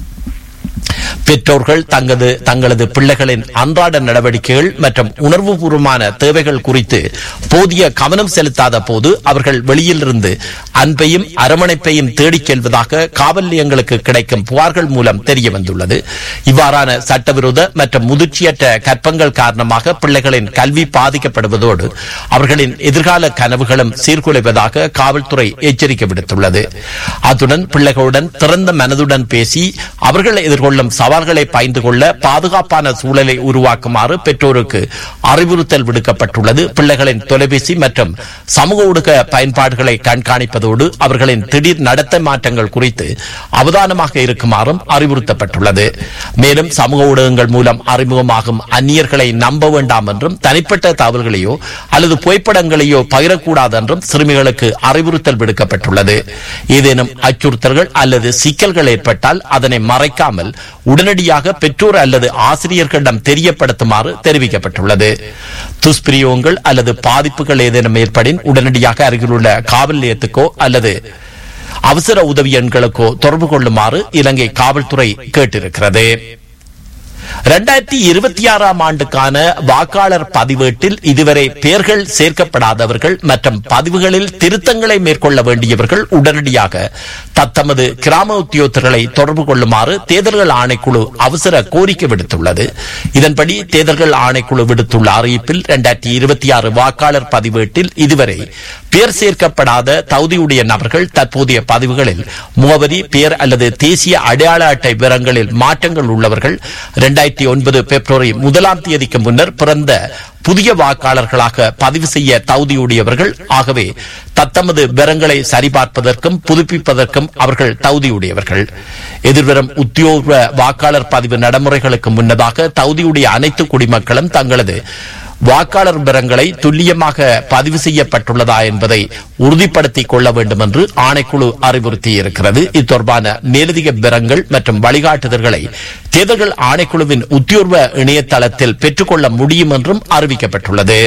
பெற்றோர்கள் தங்களது தங்களது பிள்ளைகளின் அன்றாட நடவடிக்கைகள் மற்றும் உணர்வுபூர்வமான தேவைகள் குறித்து போதிய கவனம் செலுத்தாத போது அவர்கள் வெளியிலிருந்து அன்பையும் அரவணைப்பையும் தேடிச் செல்வதாக காவல் நிலையங்களுக்கு கிடைக்கும் புகார்கள் மூலம் தெரிய வந்துள்ளது இவ்வாறான சட்டவிரோத மற்றும் முதிர்ச்சியற்ற கற்பங்கள் காரணமாக பிள்ளைகளின் கல்வி பாதிக்கப்படுவதோடு அவர்களின் எதிர்கால கனவுகளும் சீர்குலைவதாக காவல்துறை எச்சரிக்கை விடுத்துள்ளது அத்துடன் பிள்ளைகளுடன் திறந்த மனதுடன் பேசி அவர்கள் எதிர்கொள்ளும் சவால்களை பயந்து கொள்ள பாதுகாப்பான சூழலை உருவாக்குமாறு பெற்றோருக்கு அறிவுறுத்தல் விடுக்கப்பட்டுள்ளது பிள்ளைகளின் தொலைபேசி மற்றும் சமூக ஊடக பயன்பாடுகளை கண்காணிப்பதோடு அவர்களின் திடீர் நடத்தை மாற்றங்கள் குறித்து அவதானமாக இருக்குமாறும் அறிவுறுத்தப்பட்டுள்ளது மேலும் சமூக ஊடகங்கள் மூலம் அறிமுகமாகும் அந்நியர்களை நம்ப வேண்டாம் என்றும் தனிப்பட்ட தகவல்களையோ அல்லது புகைப்படங்களையோ பகிரக்கூடாது என்றும் சிறுமிகளுக்கு அறிவுறுத்தல் விடுக்கப்பட்டுள்ளது ஏதேனும் அச்சுறுத்தல்கள் அல்லது சிக்கல்கள் ஏற்பட்டால் அதனை மறைக்காமல் உடனடியாக பெற்றோர் அல்லது ஆசிரியர்களிடம் தெரியப்படுத்துமாறு தெரிவிக்கப்பட்டுள்ளது துஷ்பிரயோகங்கள் அல்லது பாதிப்புகள் ஏதேனும் ஏற்படின் உடனடியாக அருகிலுள்ள காவல் நிலையத்துக்கோ அல்லது அவசர உதவி எண்களுக்கோ தொடர்பு கொள்ளுமாறு இலங்கை காவல்துறை கேட்டிருக்கிறது இரண்டாயிரத்தி இருபத்தி ஆறாம் ஆண்டுக்கான வாக்காளர் பதிவேட்டில் இதுவரை பெயர்கள் சேர்க்கப்படாதவர்கள் மற்றும் பதிவுகளில் திருத்தங்களை மேற்கொள்ள வேண்டியவர்கள் உடனடியாக தத்தமது கிராம உத்தியோகத்தர்களை தொடர்பு கொள்ளுமாறு தேர்தல்கள் ஆணைக்குழு அவசர கோரிக்கை விடுத்துள்ளது இதன்படி தேர்தல்கள் ஆணைக்குழு விடுத்துள்ள அறிவிப்பில் இரண்டாயிரத்தி இருபத்தி ஆறு வாக்காளர் பதிவேட்டில் இதுவரை பெயர் சேர்க்கப்படாத தகுதியுடைய நபர்கள் தற்போதைய பதிவுகளில் முகவரி பெயர் அல்லது தேசிய அடையாள அட்டை விவரங்களில் மாற்றங்கள் உள்ளவர்கள் இரண்டாயிரத்தி ஒன்பது பிப்ரவரி முதலாம் தேதிக்கு முன்னர் பிறந்த புதிய வாக்காளர்களாக பதிவு செய்ய தகுதியுடையவர்கள் ஆகவே தத்தமது விவரங்களை சரிபார்ப்பதற்கும் புதுப்பிப்பதற்கும் அவர்கள் தகுதியுடையவர்கள் எதிர்வரும் உத்தியோக வாக்காளர் பதிவு நடைமுறைகளுக்கு முன்னதாக தகுதியுடைய அனைத்து குடிமக்களும் தங்களது வாக்காளர் விவரங்களை துல்லியமாக பதிவு செய்யப்பட்டுள்ளதா என்பதை உறுதிப்படுத்திக் கொள்ள வேண்டும் என்று ஆணைக்குழு அறிவுறுத்தியிருக்கிறது இது தொடர்பான மேலதிக விவரங்கள் மற்றும் வழிகாட்டுதல்களை தேர்தல்கள் ஆணைக்குழுவின் உத்தியோர்வ இணையதளத்தில் பெற்றுக்கொள்ள முடியும் என்றும் அறிவிக்கப்பட்டுள்ளது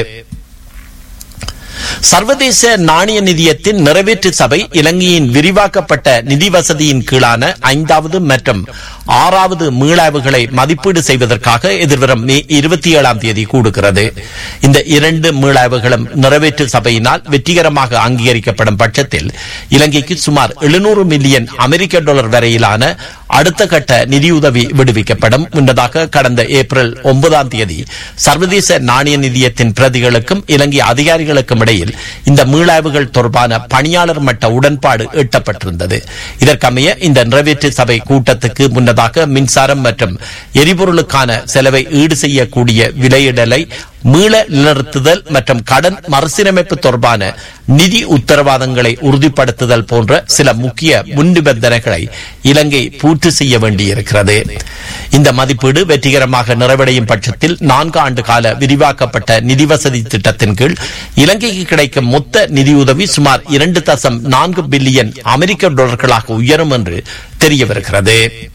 சர்வதேச நாணய நிதியத்தின் நிறைவேற்று சபை இலங்கையின் விரிவாக்கப்பட்ட நிதி வசதியின் கீழான ஐந்தாவது மற்றும் ஆறாவது மீளாய்வுகளை மதிப்பீடு செய்வதற்காக எதிர்வரும் மே இருபத்தி ஏழாம் தேதி கூடுகிறது இந்த இரண்டு மீளாய்வுகளும் நிறைவேற்று சபையினால் வெற்றிகரமாக அங்கீகரிக்கப்படும் பட்சத்தில் இலங்கைக்கு சுமார் எழுநூறு மில்லியன் அமெரிக்க டாலர் வரையிலான அடுத்த கட்ட நிதியுதவி விடுவிக்கப்படும் முன்னதாக கடந்த ஏப்ரல் ஒன்பதாம் தேதி சர்வதேச நாணய நிதியத்தின் பிரதிகளுக்கும் இலங்கை அதிகாரிகளுக்கும் இடையில் இந்த மீளாய்வுகள் தொடர்பான பணியாளர் மட்ட உடன்பாடு எட்டப்பட்டிருந்தது இதற்கமைய இந்த நிறைவேற்று சபை கூட்டத்துக்கு முன்னதாக மின்சாரம் மற்றும் எரிபொருளுக்கான செலவை ஈடு செய்யக்கூடிய விலையிடலை மீள நிலைநிறுத்துதல் மற்றும் கடன் மறுசீரமைப்பு தொடர்பான நிதி உத்தரவாதங்களை உறுதிப்படுத்துதல் போன்ற சில முக்கிய முன்னிபந்தனைகளை இலங்கை பூர்த்தி செய்ய வேண்டியிருக்கிறது இந்த மதிப்பீடு வெற்றிகரமாக நிறைவடையும் பட்சத்தில் நான்கு ஆண்டு கால விரிவாக்கப்பட்ட நிதி வசதி திட்டத்தின் கீழ் இலங்கைக்கு கிடைக்கும் மொத்த நிதியுதவி சுமார் இரண்டு தசம் நான்கு பில்லியன் அமெரிக்க டாலர்களாக உயரும் என்று தெரிய வருகிறது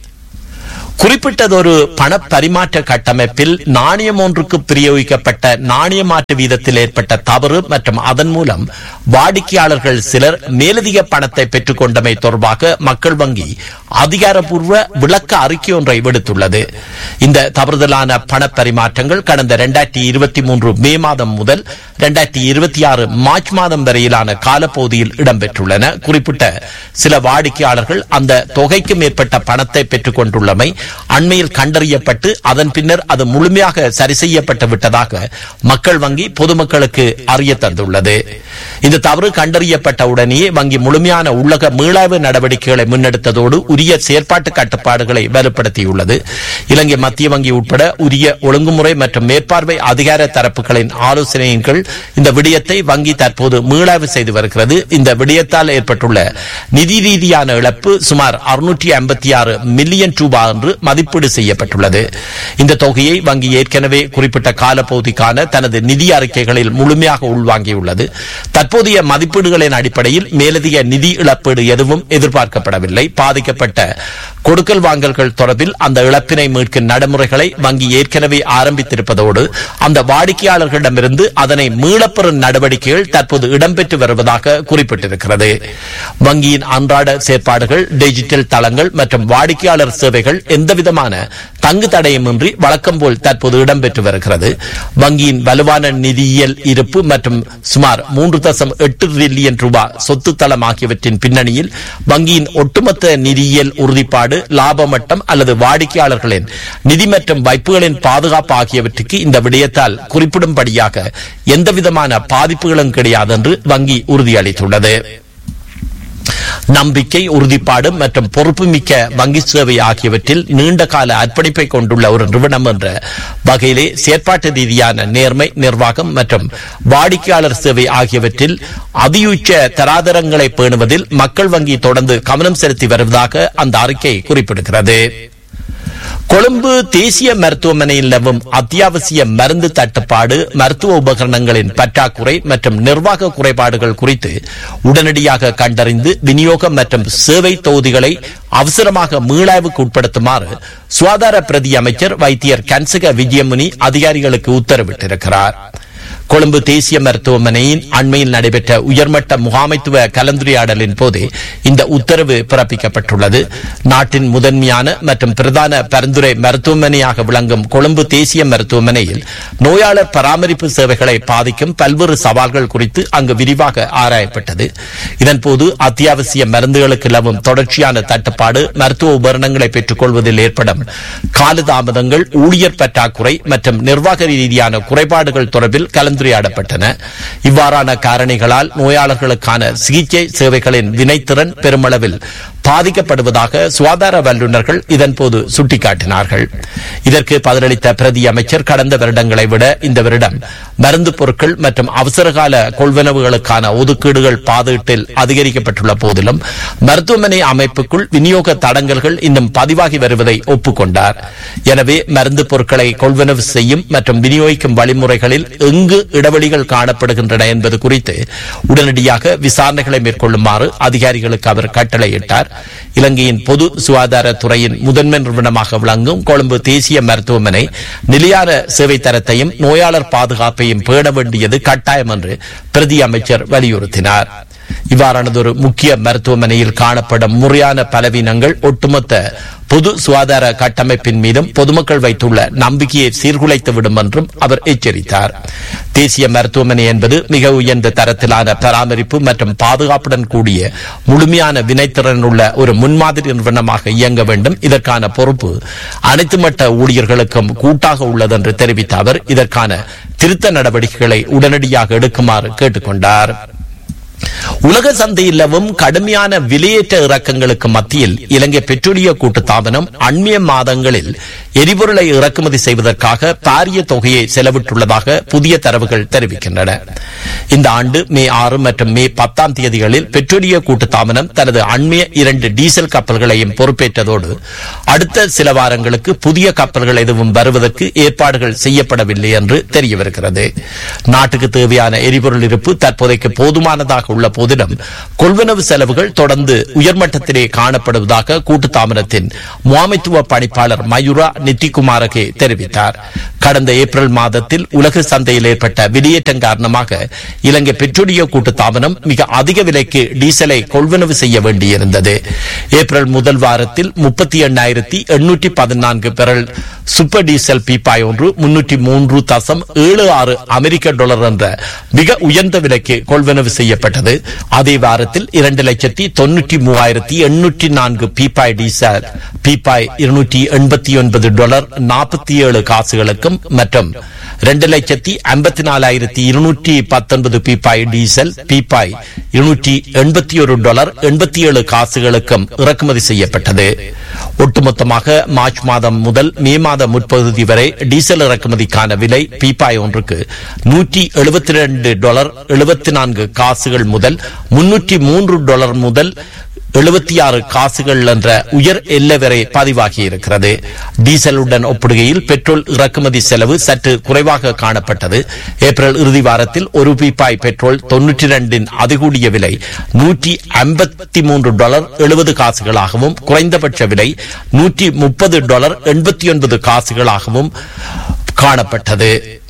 குறிப்பிட்டதொரு பண பரிமாற்ற கட்டமைப்பில் நாணயம் ஒன்றுக்கு பிரயோகிக்கப்பட்ட நாணய மாற்று வீதத்தில் ஏற்பட்ட தவறு மற்றும் அதன் மூலம் வாடிக்கையாளர்கள் சிலர் மேலதிக பணத்தை பெற்றுக் கொண்டமை தொடர்பாக மக்கள் வங்கி அதிகாரப்பூர்வ விளக்க அறிக்கை ஒன்றை விடுத்துள்ளது இந்த தவறுதலான பண பரிமாற்றங்கள் கடந்த இரண்டாயிரத்தி இருபத்தி மூன்று மே மாதம் முதல் இரண்டாயிரத்தி இருபத்தி ஆறு மார்ச் மாதம் வரையிலான காலப்பகுதியில் இடம்பெற்றுள்ளன குறிப்பிட்ட சில வாடிக்கையாளர்கள் அந்த தொகைக்கு மேற்பட்ட பணத்தை பெற்றுக் கொண்டுள்ளமை அண்மையில் கண்டறியப்பட்டு அதன் பின்னர் அது முழுமையாக சரி செய்யப்பட்டு விட்டதாக மக்கள் வங்கி பொதுமக்களுக்கு அறிய தந்துள்ளது இந்த தவறு கண்டறியப்பட்ட உடனேயே வங்கி முழுமையான உள்ளக மீளாய்வு நடவடிக்கைகளை முன்னெடுத்ததோடு உரிய செயற்பாட்டு கட்டுப்பாடுகளை வலுப்படுத்தியுள்ளது இலங்கை மத்திய வங்கி உட்பட உரிய ஒழுங்குமுறை மற்றும் மேற்பார்வை அதிகார தரப்புகளின் ஆலோசனையின் கீழ் இந்த விடயத்தை வங்கி தற்போது மீளாய்வு செய்து வருகிறது இந்த விடயத்தால் ஏற்பட்டுள்ள நிதி ரீதியான இழப்பு சுமார் அறுநூற்றி ஐம்பத்தி ஆறு மில்லியன் ரூபாய் என்று மதிப்பீடு செய்யப்பட்டுள்ளது இந்த தொகையை வங்கி ஏற்கனவே குறிப்பிட்ட காலப்பகுதிக்கான தனது நிதி அறிக்கைகளில் முழுமையாக உள்வாங்கியுள்ளது தற்போதைய மதிப்பீடுகளின் அடிப்படையில் மேலதிக நிதி இழப்பீடு எதுவும் எதிர்பார்க்கப்படவில்லை பாதிக்கப்பட்ட கொடுக்கல் வாங்கல்கள் தொடர்பில் அந்த இழப்பினை மீட்கும் நடைமுறைகளை வங்கி ஏற்கனவே ஆரம்பித்திருப்பதோடு அந்த வாடிக்கையாளர்களிடமிருந்து அதனை மீளப்பெறும் நடவடிக்கைகள் தற்போது இடம்பெற்று வருவதாக குறிப்பிட்டிருக்கிறது வங்கியின் அன்றாட செயற்பாடுகள் டிஜிட்டல் தளங்கள் மற்றும் வாடிக்கையாளர் சேவைகள் எந்தவிதமான தங்கு தடயமின்றி வழக்கம் போல் தற்போது இடம்பெற்று வருகிறது வங்கியின் வலுவான நிதியியல் இருப்பு மற்றும் சுமார் மூன்று தசம் எட்டு டிரில்லியன் ரூபாய் சொத்து தளம் ஆகியவற்றின் பின்னணியில் வங்கியின் ஒட்டுமொத்த நிதியியல் உறுதிப்பாடு லாப மட்டம் அல்லது வாடிக்கையாளர்களின் நிதி மற்றும் வைப்புகளின் பாதுகாப்பு ஆகியவற்றுக்கு இந்த விடயத்தால் குறிப்பிடும்படியாக எந்தவிதமான பாதிப்புகளும் கிடையாது என்று வங்கி உறுதியளித்துள்ளது நம்பிக்கை உறுதிப்பாடு மற்றும் பொறுப்புமிக்க வங்கி சேவை ஆகியவற்றில் நீண்ட கால அர்ப்பணிப்பை கொண்டுள்ள ஒரு நிறுவனம் என்ற வகையிலே செயற்பாட்டு ரீதியான நேர்மை நிர்வாகம் மற்றும் வாடிக்கையாளர் சேவை ஆகியவற்றில் அதியுச்ச தராதரங்களை பேணுவதில் மக்கள் வங்கி தொடர்ந்து கவனம் செலுத்தி வருவதாக அந்த அறிக்கை குறிப்பிடுகிறது கொழும்பு தேசிய மருத்துவமனையில் நிலவும் அத்தியாவசிய மருந்து தட்டுப்பாடு மருத்துவ உபகரணங்களின் பற்றாக்குறை மற்றும் நிர்வாக குறைபாடுகள் குறித்து உடனடியாக கண்டறிந்து விநியோகம் மற்றும் சேவை தொகுதிகளை அவசரமாக மீளாய்வுக்கு உட்படுத்துமாறு சுகாதார பிரதி அமைச்சர் வைத்தியர் கன்சக விஜயமுனி அதிகாரிகளுக்கு உத்தரவிட்டிருக்கிறார் கொழும்பு தேசிய மருத்துவமனையின் அண்மையில் நடைபெற்ற உயர்மட்ட முகாமைத்துவ கலந்துரையாடலின் போது இந்த உத்தரவு பிறப்பிக்கப்பட்டுள்ளது நாட்டின் முதன்மையான மற்றும் பிரதான பரிந்துரை மருத்துவமனையாக விளங்கும் கொழும்பு தேசிய மருத்துவமனையில் நோயாளர் பராமரிப்பு சேவைகளை பாதிக்கும் பல்வேறு சவால்கள் குறித்து அங்கு விரிவாக ஆராயப்பட்டது இதன்போது அத்தியாவசிய மருந்துகளுக்கு நிலவும் தொடர்ச்சியான தட்டுப்பாடு மருத்துவ உபகரணங்களை பெற்றுக் கொள்வதில் ஏற்படும் காலதாமதங்கள் ஊழியர் பற்றாக்குறை மற்றும் நிர்வாக ரீதியான குறைபாடுகள் தொடர்பில் கலந்துரையாடப்பட்டன இவ்வாறான காரணிகளால் நோயாளர்களுக்கான சிகிச்சை சேவைகளின் வினைத்திறன் பெருமளவில் பாதிக்கப்படுவதாக சுகாதார வல்லுநர்கள் இதன்போது சுட்டிக்காட்டினார்கள் இதற்கு பதிலளித்த பிரதி அமைச்சர் கடந்த வருடங்களை விட இந்த வருடம் மருந்து பொருட்கள் மற்றும் அவசரகால கொள்வனவுகளுக்கான ஒதுக்கீடுகள் பாதீட்டில் அதிகரிக்கப்பட்டுள்ள போதிலும் மருத்துவமனை அமைப்புக்குள் விநியோக தடங்கல்கள் இன்னும் பதிவாகி வருவதை ஒப்புக்கொண்டார் எனவே மருந்து பொருட்களை கொள்வனவு செய்யும் மற்றும் விநியோகிக்கும் வழிமுறைகளில் எங்கு இடைவெளிகள் காணப்படுகின்றன என்பது குறித்து உடனடியாக விசாரணைகளை மேற்கொள்ளுமாறு அதிகாரிகளுக்கு அவர் கட்டளையிட்டார் இலங்கையின் பொது சுகாதார துறையின் முதன்மை நிறுவனமாக விளங்கும் கொழும்பு தேசிய மருத்துவமனை நிலையான சேவை தரத்தையும் நோயாளர் பாதுகாப்பையும் பேண வேண்டியது கட்டாயம் என்று பிரதி அமைச்சர் வலியுறுத்தினார் இவ்வாறானதொரு முக்கிய மருத்துவமனையில் காணப்படும் முறையான பலவீனங்கள் ஒட்டுமொத்த பொது சுகாதார கட்டமைப்பின் மீதும் பொதுமக்கள் வைத்துள்ள நம்பிக்கையை சீர்குலைத்துவிடும் என்றும் அவர் எச்சரித்தார் தேசிய மருத்துவமனை என்பது மிக உயர்ந்த தரத்திலான பராமரிப்பு மற்றும் பாதுகாப்புடன் கூடிய முழுமையான வினைத்திறன் உள்ள ஒரு முன்மாதிரி நிறுவனமாக இயங்க வேண்டும் இதற்கான பொறுப்பு அனைத்து மட்ட ஊழியர்களுக்கும் கூட்டாக உள்ளது என்று தெரிவித்த அவர் இதற்கான திருத்த நடவடிக்கைகளை உடனடியாக எடுக்குமாறு கேட்டுக்கொண்டார் உலக சந்தையிலவும் கடுமையான விலையேற்ற இறக்கங்களுக்கு மத்தியில் இலங்கை பெட்ரோலிய கூட்டுத்தாபனம் அண்மைய மாதங்களில் எரிபொருளை இறக்குமதி செய்வதற்காக பாரிய தொகையை செலவிட்டுள்ளதாக புதிய தரவுகள் தெரிவிக்கின்றன இந்த ஆண்டு மே ஆறு மற்றும் மே பத்தாம் தேதிகளில் பெட்ரோலிய கூட்டுத்தாபனம் தனது அண்மைய இரண்டு டீசல் கப்பல்களையும் பொறுப்பேற்றதோடு அடுத்த சில வாரங்களுக்கு புதிய கப்பல்கள் எதுவும் வருவதற்கு ஏற்பாடுகள் செய்யப்படவில்லை என்று தெரிய வருகிறது நாட்டுக்கு தேவையான எரிபொருள் இருப்பு தற்போதைக்கு போதுமானதாக உள்ள போதிலும் கொள்வனவு செலவுகள் தொடர்ந்து உயர்மட்டத்திலே காணப்படுவதாக கூட்டுத்தாபனத்தின் முகாமைத்துவ பணிப்பாளர் மயூரா நித்திகுமாரகே தெரிவித்தார் கடந்த ஏப்ரல் மாதத்தில் உலக சந்தையில் ஏற்பட்ட வெளியேற்றம் காரணமாக இலங்கை பெட்ரோலிய கூட்டுத்தாபனம் மிக அதிக விலைக்கு டீசலை கொள்வனவு செய்ய வேண்டியிருந்தது ஏப்ரல் முதல் வாரத்தில் முப்பத்தி எண்ணாயிரத்தி எண்ணூற்றி பதினான்கு பெறல் சூப்பர் டீசல் பீப்பாய் ஒன்று முன்னூற்றி மூன்று தசம் ஏழு ஆறு அமெரிக்க டாலர் என்ற மிக உயர்ந்த விலைக்கு கொள்வனவு செய்யப்பட்டது அதே வாரத்தில் இரண்டு லட்சத்தி தொன்னூற்றி மூவாயிரத்தி எண்ணூற்றி நான்கு பீப்பாய் டீசல் பீப்பாய் இருநூற்றி எண்பத்தி ஒன்பது டாலர் நாற்பத்தி ஏழு காசுகளுக்கும் மற்றும் இரண்டு லட்சத்தி ஐம்பத்தி நாலாயிரத்தி இருநூற்றி பத்தொன்பது பீப்பாய் டீசல் பீப்பாய் இருநூற்றி எண்பத்தி ஒரு டாலர் எண்பத்தி ஏழு காசுகளுக்கும் இறக்குமதி செய்யப்பட்டது ஒட்டுமொத்தமாக மார்ச் மாதம் முதல் மே மாத முற்பகுதி வரை டீசல் இறக்குமதிக்கான விலை பீப்பாய் ஒன்றுக்கு நூற்றி எழுபத்தி ரெண்டு டாலர் எழுபத்தி நான்கு காசுகள் முதல் முன்னூற்றி மூன்று டாலர் முதல் எழுபத்தி ஆறு காசுகள் என்ற உயர் எல்லை வரை பதிவாகி இருக்கிறது டீசலுடன் ஒப்பிடுகையில் பெட்ரோல் இறக்குமதி செலவு சற்று குறைவாக காணப்பட்டது ஏப்ரல் இறுதி வாரத்தில் ஒரு பீப்பாய் பெட்ரோல் தொன்னூற்றி இரண்டின் அதிகூடிய விலை நூற்றி ஐம்பத்தி மூன்று டாலர் எழுபது காசுகளாகவும் குறைந்தபட்ச விலை நூற்றி முப்பது டாலர் எண்பத்தி ஒன்பது காசுகளாகவும் காணப்பட்டது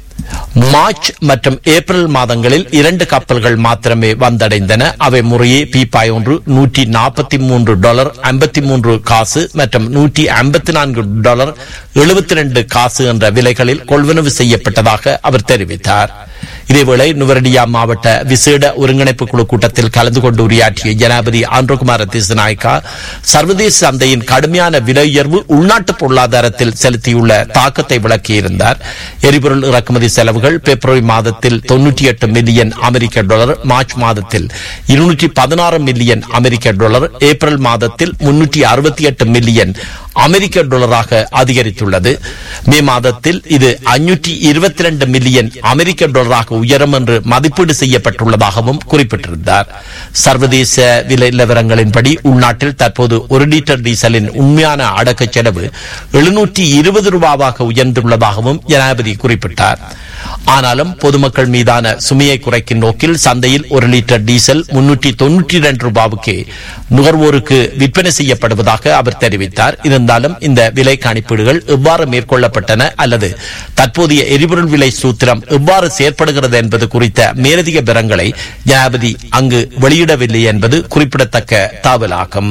மார்ச் மற்றும் ஏப்ரல் மாதங்களில் இரண்டு கப்பல்கள் மாத்திரமே வந்தடைந்தன அவை முறையே பீப்பாய் ஒன்று நூற்றி நாற்பத்தி மூன்று டாலர் ஐம்பத்தி மூன்று காசு மற்றும் நூற்றி ஐம்பத்தி நான்கு டாலர் எழுபத்தி ரெண்டு காசு என்ற விலைகளில் கொள்வனவு செய்யப்பட்டதாக அவர் தெரிவித்தார் இதேவேளை நுவரடியா மாவட்ட விசேட ஒருங்கிணைப்பு குழு கூட்டத்தில் கலந்து கொண்டு உரையாற்றிய ஜனாபதி ஆண்ட்ரோகுமார திசுநாயக்கா சர்வதேச சந்தையின் கடுமையான விலை உயர்வு உள்நாட்டு பொருளாதாரத்தில் செலுத்தியுள்ள தாக்கத்தை விளக்கியிருந்தார் எரிபொருள் இறக்குமதி செலவுகள் பிப்ரவரி மாதத்தில் தொன்னூற்றி எட்டு மில்லியன் அமெரிக்க டாலர் மார்ச் மாதத்தில் இருநூற்றி பதினாறு மில்லியன் அமெரிக்க டாலர் ஏப்ரல் மாதத்தில் முன்னூற்றி அறுபத்தி எட்டு மில்லியன் அமெரிக்க டாலராக அதிகரித்துள்ளது மே மாதத்தில் இது ஐநூற்றி இருபத்தி இரண்டு மில்லியன் அமெரிக்க டாலராக உயரும் என்று மதிப்பீடு செய்யப்பட்டுள்ளதாகவும் குறிப்பிட்டிருந்தார் சர்வதேச விலை நிலவரங்களின்படி உள்நாட்டில் தற்போது ஒரு லிட்டர் டீசலின் உண்மையான அடக்க செலவு எழுநூற்றி இருபது ரூபாவாக உயர்ந்துள்ளதாகவும் ஜனாதிபதி குறிப்பிட்டார் ஆனாலும் பொதுமக்கள் மீதான சுமையை குறைக்கும் நோக்கில் சந்தையில் ஒரு லிட்டர் டீசல் முன்னூற்றி தொன்னூற்றி இரண்டு ரூபாவுக்கு நுகர்வோருக்கு விற்பனை செய்யப்படுவதாக அவர் தெரிவித்தார் இருந்தாலும் இந்த விலை கணிப்பீடுகள் எவ்வாறு மேற்கொள்ளப்பட்டன அல்லது தற்போதைய எரிபொருள் விலை சூத்திரம் எவ்வாறு செயற்படுகிறது என்பது குறித்த மேலதிக விவரங்களை ஜனாதிபதி அங்கு வெளியிடவில்லை என்பது குறிப்பிடத்தக்க தாவலாகும்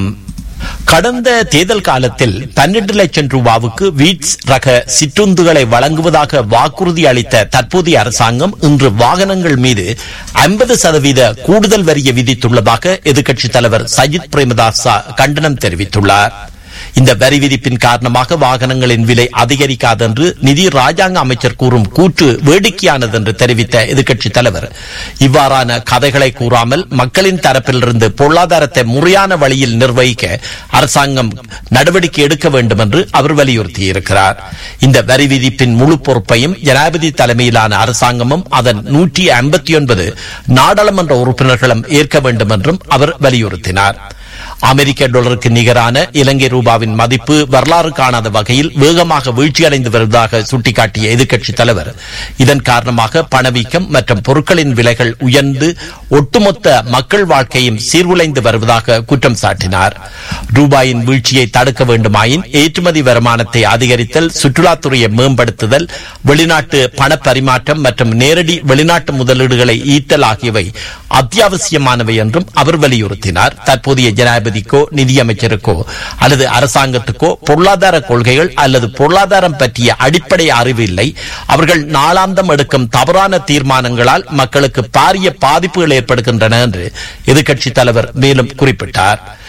கடந்த தேர்தல் காலத்தில் பன்னெண்டு லட்சம் ரூபாவுக்கு வீட்ஸ் ரக சிற்றுந்துகளை வழங்குவதாக வாக்குறுதி அளித்த தற்போதைய அரசாங்கம் இன்று வாகனங்கள் மீது ஐம்பது சதவீத கூடுதல் வரியை விதித்துள்ளதாக எதிர்க்கட்சித் தலைவர் சஜித் பிரேமதாசா கண்டனம் தெரிவித்துள்ளார் இந்த வரி விதிப்பின் காரணமாக வாகனங்களின் விலை அதிகரிக்காது என்று நிதி ராஜாங்க அமைச்சர் கூறும் கூற்று வேடிக்கையானது என்று தெரிவித்த எதிர்க்கட்சித் தலைவர் இவ்வாறான கதைகளை கூறாமல் மக்களின் தரப்பிலிருந்து பொருளாதாரத்தை முறையான வழியில் நிர்வகிக்க அரசாங்கம் நடவடிக்கை எடுக்க வேண்டும் என்று அவர் வலியுறுத்தியிருக்கிறார் இந்த வரி விதிப்பின் முழு பொறுப்பையும் ஜனாதிபதி தலைமையிலான அரசாங்கமும் அதன் நூற்றி ஐம்பத்தி ஒன்பது நாடாளுமன்ற உறுப்பினர்களும் ஏற்க வேண்டும் என்றும் அவர் வலியுறுத்தினார் அமெரிக்க டாலருக்கு நிகரான இலங்கை ரூபாவின் மதிப்பு வரலாறு காணாத வகையில் வேகமாக வீழ்ச்சியடைந்து வருவதாக சுட்டிக்காட்டிய எதிர்க்கட்சித் தலைவர் இதன் காரணமாக பணவீக்கம் மற்றும் பொருட்களின் விலைகள் உயர்ந்து ஒட்டுமொத்த மக்கள் வாழ்க்கையும் சீர்குலைந்து வருவதாக குற்றம் சாட்டினார் ரூபாயின் வீழ்ச்சியை தடுக்க வேண்டுமாயின் ஏற்றுமதி வருமானத்தை அதிகரித்தல் சுற்றுலாத்துறையை மேம்படுத்துதல் வெளிநாட்டு பண பரிமாற்றம் மற்றும் நேரடி வெளிநாட்டு முதலீடுகளை ஈட்டல் ஆகியவை அத்தியாவசியமானவை என்றும் அவர் வலியுறுத்தினார் தற்போதைய ஜனாதிபதிக்கோ நிதியமைச்சருக்கோ அல்லது அரசாங்கத்துக்கோ பொருளாதார கொள்கைகள் அல்லது பொருளாதாரம் பற்றிய அடிப்படை அறிவு இல்லை அவர்கள் நாளாந்தம் எடுக்கும் தவறான தீர்மானங்களால் மக்களுக்கு பாரிய பாதிப்புகள் ஏற்படுகின்றன என்று எதிர்க்கட்சித் தலைவர் மேலும் குறிப்பிட்டார்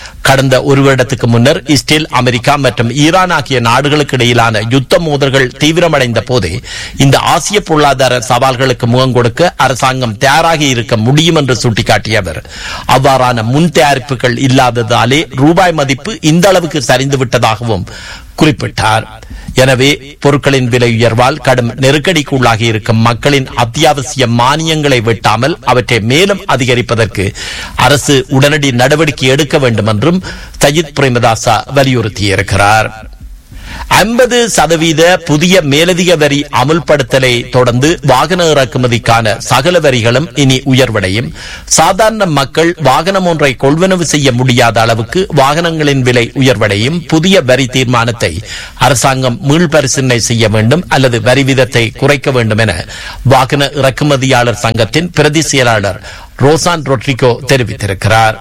கடந்த ஒரு வருடத்துக்கு முன்னர் இஸ்ரேல் அமெரிக்கா மற்றும் ஈரான் ஆகிய நாடுகளுக்கு இடையிலான யுத்த மோதல்கள் தீவிரமடைந்த போதே இந்த ஆசிய பொருளாதார சவால்களுக்கு முகம் கொடுக்க அரசாங்கம் தயாராகி இருக்க முடியும் என்று சுட்டிக்காட்டிய அவர் அவ்வாறான முன் தயாரிப்புகள் இல்லாததாலே ரூபாய் மதிப்பு இந்த அளவுக்கு சரிந்து விட்டதாகவும் குறிப்பிட்டார் எனவே பொருட்களின் விலை உயர்வால் கடும் நெருக்கடிக்கு உள்ளாகி இருக்கும் மக்களின் அத்தியாவசிய மானியங்களை வெட்டாமல் அவற்றை மேலும் அதிகரிப்பதற்கு அரசு உடனடி நடவடிக்கை எடுக்க வேண்டும் என்றும் சஜித் பிரேமதாசா வலியுறுத்தியிருக்கிறார் ஐம்பது சதவீத புதிய மேலதிக வரி அமுல்படுத்தலை தொடர்ந்து வாகன இறக்குமதிக்கான சகல வரிகளும் இனி உயர்வடையும் சாதாரண மக்கள் வாகனம் ஒன்றை கொள்வனவு செய்ய முடியாத அளவுக்கு வாகனங்களின் விலை உயர்வடையும் புதிய வரி தீர்மானத்தை அரசாங்கம் மீள்பரிசீலனை செய்ய வேண்டும் அல்லது வரி வீதத்தை குறைக்க வேண்டும் என வாகன இறக்குமதியாளர் சங்கத்தின் பிரதி செயலாளர் ரோசான் ரொட்ரிகோ தெரிவித்திருக்கிறார்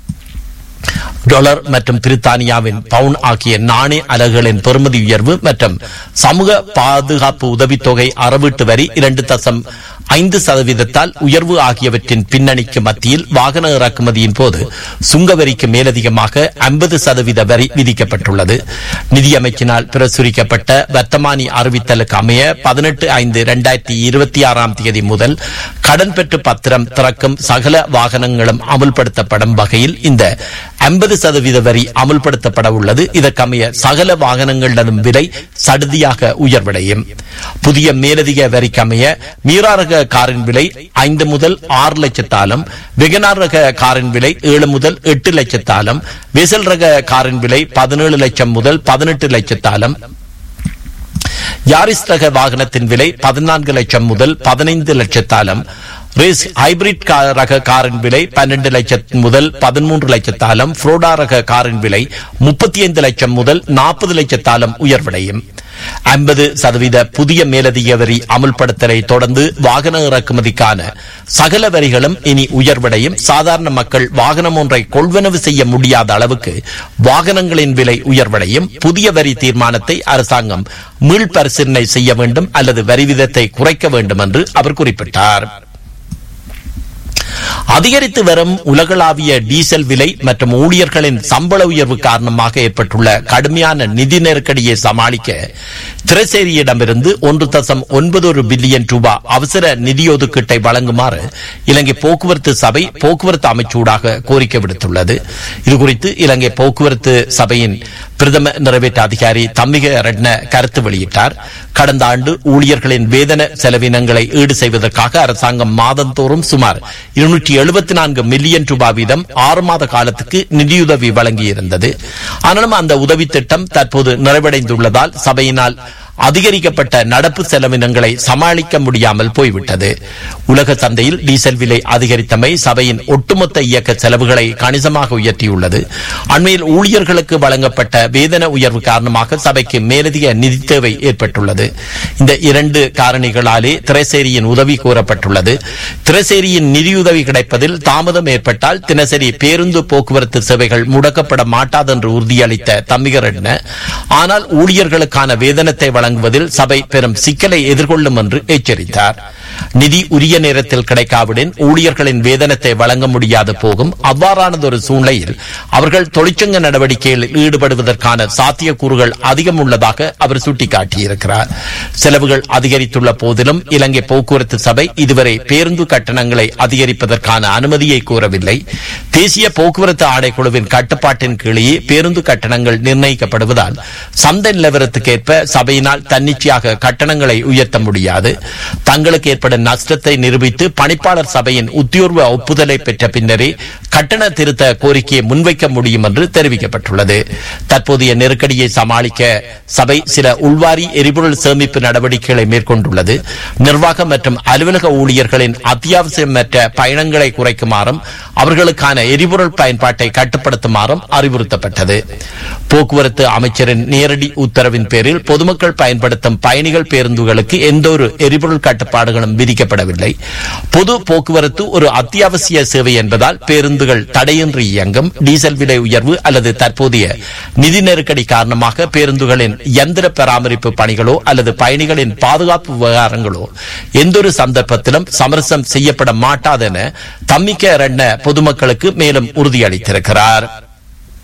டாலர் மற்றும் பிரித்தானியாவின் பவுன் ஆகிய நாணய அலகுகளின் பெறுமதி உயர்வு மற்றும் சமூக பாதுகாப்பு உதவித்தொகை அறவீட்டு வரி இரண்டு தசம் ஐந்து சதவீதத்தால் உயர்வு ஆகியவற்றின் பின்னணிக்கு மத்தியில் வாகன இறக்குமதியின் போது சுங்க வரிக்கு மேலதிகமாக ஐம்பது சதவீத வரி விதிக்கப்பட்டுள்ளது நிதியமைச்சினால் பிரசுரிக்கப்பட்ட வர்த்தமானி அறிவித்தலுக்கு அமைய பதினெட்டு ஐந்து இரண்டாயிரத்தி இருபத்தி ஆறாம் தேதி முதல் கடன் பெற்று பத்திரம் திறக்கும் சகல வாகனங்களும் அமுல்படுத்தப்படும் வகையில் இந்த ஐம்பது சதவீத வரி அமுல்படுத்தப்பட உள்ளது இதற்கமைய சகல வாகனங்களிடம் விலை சடுதியாக உயர்வடையும் புதிய மேலதிக வரிக்கமைய மீரா ரக காரின் விலை ஐந்து முதல் ஆறு லட்சத்தாலும் வெகனார் ரக காரின் விலை ஏழு முதல் எட்டு லட்சத்தாலும் வெசல் ரக காரின் விலை பதினேழு லட்சம் முதல் பதினெட்டு லட்சத்தாலும் யாரிஸ் ரக வாகனத்தின் விலை பதினான்கு லட்சம் முதல் பதினைந்து லட்சத்தாலும் ரேஸ் ஹைபிரிட் ரக காரின் விலை பன்னெண்டு லட்சம் முதல் பதிமூன்று லட்சத்தாலும் புரோடா ரக காரின் விலை முப்பத்தி ஐந்து லட்சம் முதல் நாற்பது லட்சத்தாலும் உயர்வடையும் ஐம்பது சதவீத புதிய மேலதிக வரி அமுல்படுத்தலை தொடர்ந்து வாகன இறக்குமதிக்கான சகல வரிகளும் இனி உயர்வடையும் சாதாரண மக்கள் வாகனம் ஒன்றை கொள்வனவு செய்ய முடியாத அளவுக்கு வாகனங்களின் விலை உயர்வடையும் புதிய வரி தீர்மானத்தை அரசாங்கம் மீள்பரிசீலனை செய்ய வேண்டும் அல்லது வரி விதத்தை குறைக்க வேண்டும் என்று அவர் குறிப்பிட்டார் அதிகரித்து வரும் உலகளாவிய டீசல் விலை மற்றும் ஊழியர்களின் சம்பள உயர்வு காரணமாக ஏற்பட்டுள்ள கடுமையான நிதி நெருக்கடியை சமாளிக்க திரைசேரியிடமிருந்து ஒன்று தசம் ஒன்பது ஒரு பில்லியன் ரூபாய் அவசர நிதி ஒதுக்கீட்டை வழங்குமாறு இலங்கை போக்குவரத்து சபை போக்குவரத்து அமைச்சூடாக கோரிக்கை விடுத்துள்ளது இதுகுறித்து இலங்கை போக்குவரத்து சபையின் பிரதம நிறைவேற்ற அதிகாரி தம்மிக ரட்ன கருத்து வெளியிட்டார் கடந்த ஆண்டு ஊழியர்களின் வேதன செலவினங்களை ஈடு செய்வதற்காக அரசாங்கம் மாதந்தோறும் சுமார் இருநூற்றி எழுபத்தி நான்கு மில்லியன் ரூபாய் வீதம் ஆறு மாத காலத்துக்கு நிதியுதவி வழங்கியிருந்தது ஆனாலும் அந்த உதவி திட்டம் தற்போது நிறைவடைந்துள்ளதால் சபையினால் அதிகரிக்கப்பட்ட நடப்பு செலவினங்களை சமாளிக்க முடியாமல் போய்விட்டது உலக சந்தையில் டீசல் விலை அதிகரித்தமை சபையின் ஒட்டுமொத்த இயக்க செலவுகளை கணிசமாக உயர்த்தியுள்ளது அண்மையில் ஊழியர்களுக்கு வழங்கப்பட்ட வேதன உயர்வு காரணமாக சபைக்கு மேலதிக நிதி தேவை ஏற்பட்டுள்ளது இந்த இரண்டு காரணிகளாலே திரைசேரியின் உதவி கோரப்பட்டுள்ளது திரைசேரியின் நிதியுதவி கிடைப்பதில் தாமதம் ஏற்பட்டால் தினசரி பேருந்து போக்குவரத்து சேவைகள் முடக்கப்பட மாட்டாது என்று உறுதியளித்த தம்பிகர் ஆனால் ஊழியர்களுக்கான வேதனத்தை வழங்குவதில் சபை பெரும் சிக்கலை எதிர்கொள்ளும் என்று எச்சரித்தார் நிதி உரிய நேரத்தில் கிடைக்காவிடின் ஊழியர்களின் வேதனத்தை வழங்க முடியாது போகும் அவ்வாறானதொரு சூழ்நிலையில் அவர்கள் தொழிற்சங்க நடவடிக்கையில் ஈடுபடுவதற்கான சாத்தியக்கூறுகள் அதிகம் உள்ளதாக அவர் சுட்டிக்காட்டியிருக்கிறார் செலவுகள் அதிகரித்துள்ள போதிலும் இலங்கை போக்குவரத்து சபை இதுவரை பேருந்து கட்டணங்களை அதிகரிப்பதற்கான அனுமதியை கோரவில்லை தேசிய போக்குவரத்து ஆணைக்குழுவின் கட்டுப்பாட்டின் கீழே பேருந்து கட்டணங்கள் நிர்ணயிக்கப்படுவதால் சந்தை நிலவரத்துக்கேற்ப சபையினால் தன்னிச்சையாக கட்டணங்களை உயர்த்த முடியாது தங்களுக்கு ஏற்படும் நஷ்டத்தை நிரூபித்து பணிப்பாளர் சபையின் உத்தியோர்வ ஒப்புதலை பெற்ற பின்னரே கட்டண திருத்த கோரிக்கையை முன்வைக்க முடியும் என்று தெரிவிக்கப்பட்டுள்ளது தற்போதைய நெருக்கடியை சமாளிக்க சபை சில உள்வாரி எரிபொருள் சேமிப்பு நடவடிக்கைகளை மேற்கொண்டுள்ளது நிர்வாக மற்றும் அலுவலக ஊழியர்களின் அத்தியாவசியமற்ற பயணங்களை குறைக்குமாறும் அவர்களுக்கான எரிபொருள் பயன்பாட்டை கட்டுப்படுத்துமாறும் அறிவுறுத்தப்பட்டது போக்குவரத்து அமைச்சரின் நேரடி உத்தரவின் பேரில் பொதுமக்கள் பயன்படுத்தும் பயணிகள் பேருந்துகளுக்கு எந்தொரு எரிபொருள் கட்டுப்பாடுகளும் விதிக்கப்படவில்லை பொது போக்குவரத்து ஒரு அத்தியாவசிய சேவை என்பதால் பேருந்துகள் தடையின்றி இயங்கும் டீசல் விலை உயர்வு அல்லது தற்போதைய நிதி நெருக்கடி காரணமாக பேருந்துகளின் இயந்திர பராமரிப்பு பணிகளோ அல்லது பயணிகளின் பாதுகாப்பு விவகாரங்களோ எந்தொரு சந்தர்ப்பத்திலும் சமரசம் செய்யப்பட மாட்டாது என தம்மிக்க ரெண்ண பொதுமக்களுக்கு மேலும் உறுதியளித்திருக்கிறார்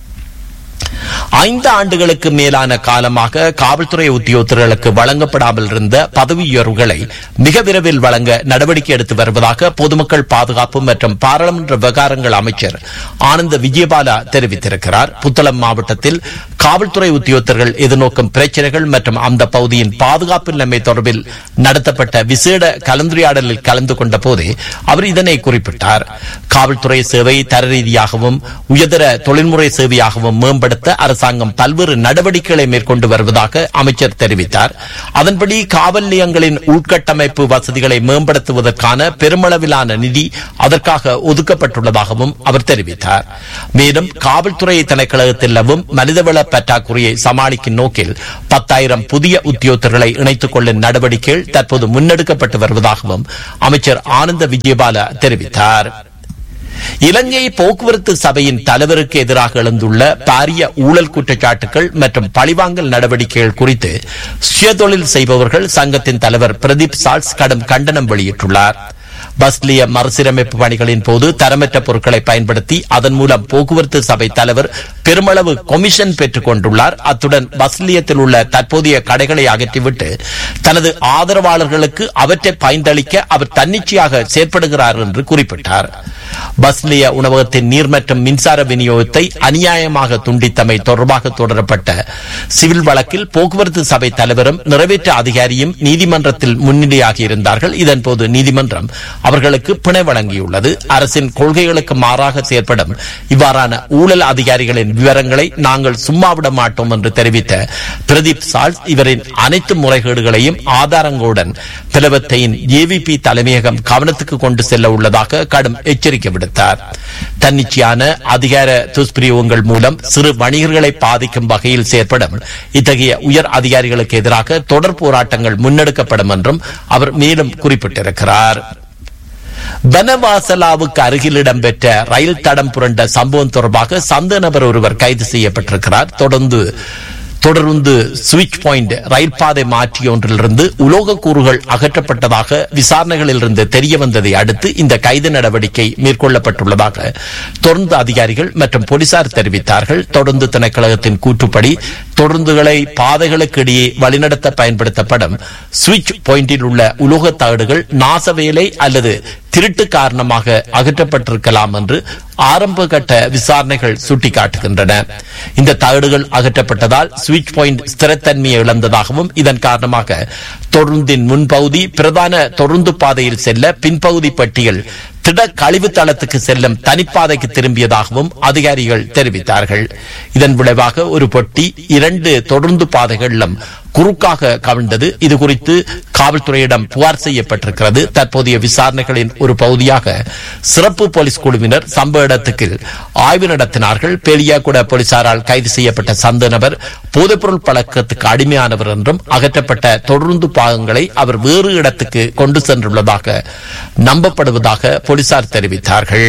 ஐந்து ஆண்டுகளுக்கு மேலான காலமாக காவல்துறை உத்தியோகத்தர்களுக்கு வழங்கப்படாமல் இருந்த பதவி உயர்வுகளை மிக விரைவில் வழங்க நடவடிக்கை எடுத்து வருவதாக பொதுமக்கள் பாதுகாப்பு மற்றும் பாராளுமன்ற விவகாரங்கள் அமைச்சர் ஆனந்த விஜயபாலா தெரிவித்திருக்கிறார் புத்தளம் மாவட்டத்தில் காவல்துறை உத்தியோகத்தர்கள் எதிர்நோக்கும் பிரச்சனைகள் மற்றும் அந்த பகுதியின் பாதுகாப்பு நிலைமை தொடர்பில் நடத்தப்பட்ட விசேட கலந்துரையாடலில் கலந்து கொண்ட போதே அவர் இதனை குறிப்பிட்டார் காவல்துறை சேவை தர ரீதியாகவும் உயர்தர தொழில்முறை சேவையாகவும் மேம்படுத்த அரசாங்கம் பல்வேறு நடவடிக்கைகளை மேற்கொண்டு வருவதாக அமைச்சர் தெரிவித்தார் அதன்படி காவல் நிலையங்களின் உள்கட்டமைப்பு வசதிகளை மேம்படுத்துவதற்கான பெருமளவிலான நிதி அதற்காக ஒதுக்கப்பட்டுள்ளதாகவும் அவர் தெரிவித்தார் மேலும் காவல்துறை திணைக்களகத்தில் நிலவும் மனிதவள பற்றாக்குறையை சமாளிக்கும் நோக்கில் பத்தாயிரம் புதிய உத்தியோகத்தர்களை இணைத்துக் கொள்ளும் நடவடிக்கைகள் தற்போது முன்னெடுக்கப்பட்டு வருவதாகவும் அமைச்சர் ஆனந்த விஜயபால தெரிவித்தார் இலங்கை போக்குவரத்து சபையின் தலைவருக்கு எதிராக எழுந்துள்ள பாரிய ஊழல் குற்றச்சாட்டுகள் மற்றும் பழிவாங்கல் நடவடிக்கைகள் குறித்து சுயதொழில் செய்பவர்கள் சங்கத்தின் தலைவர் பிரதீப் சால்ஸ் கடும் கண்டனம் வெளியிட்டுள்ளார் பஸ்லிய மறுசீரமைப்பு பணிகளின் போது தரமற்ற பொருட்களை பயன்படுத்தி அதன் மூலம் போக்குவரத்து சபை தலைவர் பெருமளவு கொமிஷன் பெற்றுக் கொண்டுள்ளார் அத்துடன் பஸ்லியத்தில் உள்ள தற்போதைய கடைகளை அகற்றிவிட்டு தனது ஆதரவாளர்களுக்கு அவற்றை பயந்தளிக்க அவர் தன்னிச்சையாக செயற்படுகிறார் என்று குறிப்பிட்டார் பஸ்லிய உணவகத்தின் நீர் மற்றும் மின்சார விநியோகத்தை அநியாயமாக துண்டித்தமை தொடர்பாக தொடரப்பட்ட சிவில் வழக்கில் போக்குவரத்து சபை தலைவரும் நிறைவேற்ற அதிகாரியும் நீதிமன்றத்தில் முன்னிலையாகி இருந்தார்கள் இதன்போது நீதிமன்றம் அவர்களுக்கு பிணை வழங்கியுள்ளது அரசின் கொள்கைகளுக்கு மாறாக செயற்படும் இவ்வாறான ஊழல் அதிகாரிகளின் விவரங்களை நாங்கள் சும்மா விட மாட்டோம் என்று தெரிவித்த பிரதீப் சால்ஸ் இவரின் அனைத்து முறைகேடுகளையும் ஆதாரங்களுடன் பிளவத்தையின் ஏவிபி தலைமையகம் கவனத்துக்கு கொண்டு செல்ல உள்ளதாக கடும் எச்சரிக்கை விடுத்தார் தன்னிச்சையான அதிகார துஷ்பிரயோகங்கள் மூலம் சிறு வணிகர்களை பாதிக்கும் வகையில் செயற்படும் இத்தகைய உயர் அதிகாரிகளுக்கு எதிராக தொடர் போராட்டங்கள் முன்னெடுக்கப்படும் என்றும் அவர் மேலும் குறிப்பிட்டிருக்கிறார் பனவாசலாவுக்கு அருகில் இடம்பெற்ற ரயில் தடம் புரண்ட சம்பவம் தொடர்பாக சந்த நபர் ஒருவர் கைது செய்யப்பட்டிருக்கிறார் தொடர்ந்து தொடர்ந்து சுவிட்ச் பாயிண்ட் ரயில் பாதை மாற்றி ஒன்றிலிருந்து உலோக கூறுகள் அகற்றப்பட்டதாக விசாரணைகளில் இருந்து தெரிய வந்ததை அடுத்து இந்த கைது நடவடிக்கை மேற்கொள்ளப்பட்டுள்ளதாக தொடர்ந்து அதிகாரிகள் மற்றும் போலீசார் தெரிவித்தார்கள் தொடர்ந்து திணைக்களகத்தின் கூற்றுப்படி தொடர்ந்துகளை பாதைகளுக்கு இடையே வழிநடத்த பயன்படுத்தப்படும் சுவிட்ச் பாயிண்டில் உள்ள உலோக தகடுகள் நாசவேலை அல்லது திருட்டு காரணமாக அகற்றப்பட்டிருக்கலாம் என்று ஆரம்ப கட்ட விசாரணைகள் சுட்டிக்காட்டுகின்றன இந்த தகடுகள் அகற்றப்பட்டதால் சுவிட்ச் பாயிண்ட் ஸ்திரத்தன்மையை இழந்ததாகவும் இதன் காரணமாக தொடர்ந்தின் முன்பகுதி பிரதான தொடர்ந்து பாதையில் செல்ல பின்பகுதி பட்டியல் திட கழிவு தளத்துக்கு செல்லும் தனிப்பாதைக்கு திரும்பியதாகவும் அதிகாரிகள் தெரிவித்தார்கள் இதன் விளைவாக ஒரு பொட்டி இரண்டு தொடர்ந்து பாதைகளிலும் குறுக்காக கவிழ்ந்தது இது குறித்து காவல்துறையிடம் புகார் செய்யப்பட்டிருக்கிறது தற்போதைய விசாரணைகளின் ஒரு பகுதியாக சிறப்பு போலீஸ் குழுவினர் சம்பவ இடத்துக்கு ஆய்வு நடத்தினார்கள் பெரியாகுட போலீசாரால் கைது செய்யப்பட்ட சந்த நபர் போதைப்பொருள் பழக்கத்துக்கு அடிமையானவர் என்றும் அகற்றப்பட்ட தொடர்ந்து பாகங்களை அவர் வேறு இடத்துக்கு கொண்டு சென்றுள்ளதாக நம்பப்படுவதாக போலீசார் தெரிவித்தார்கள்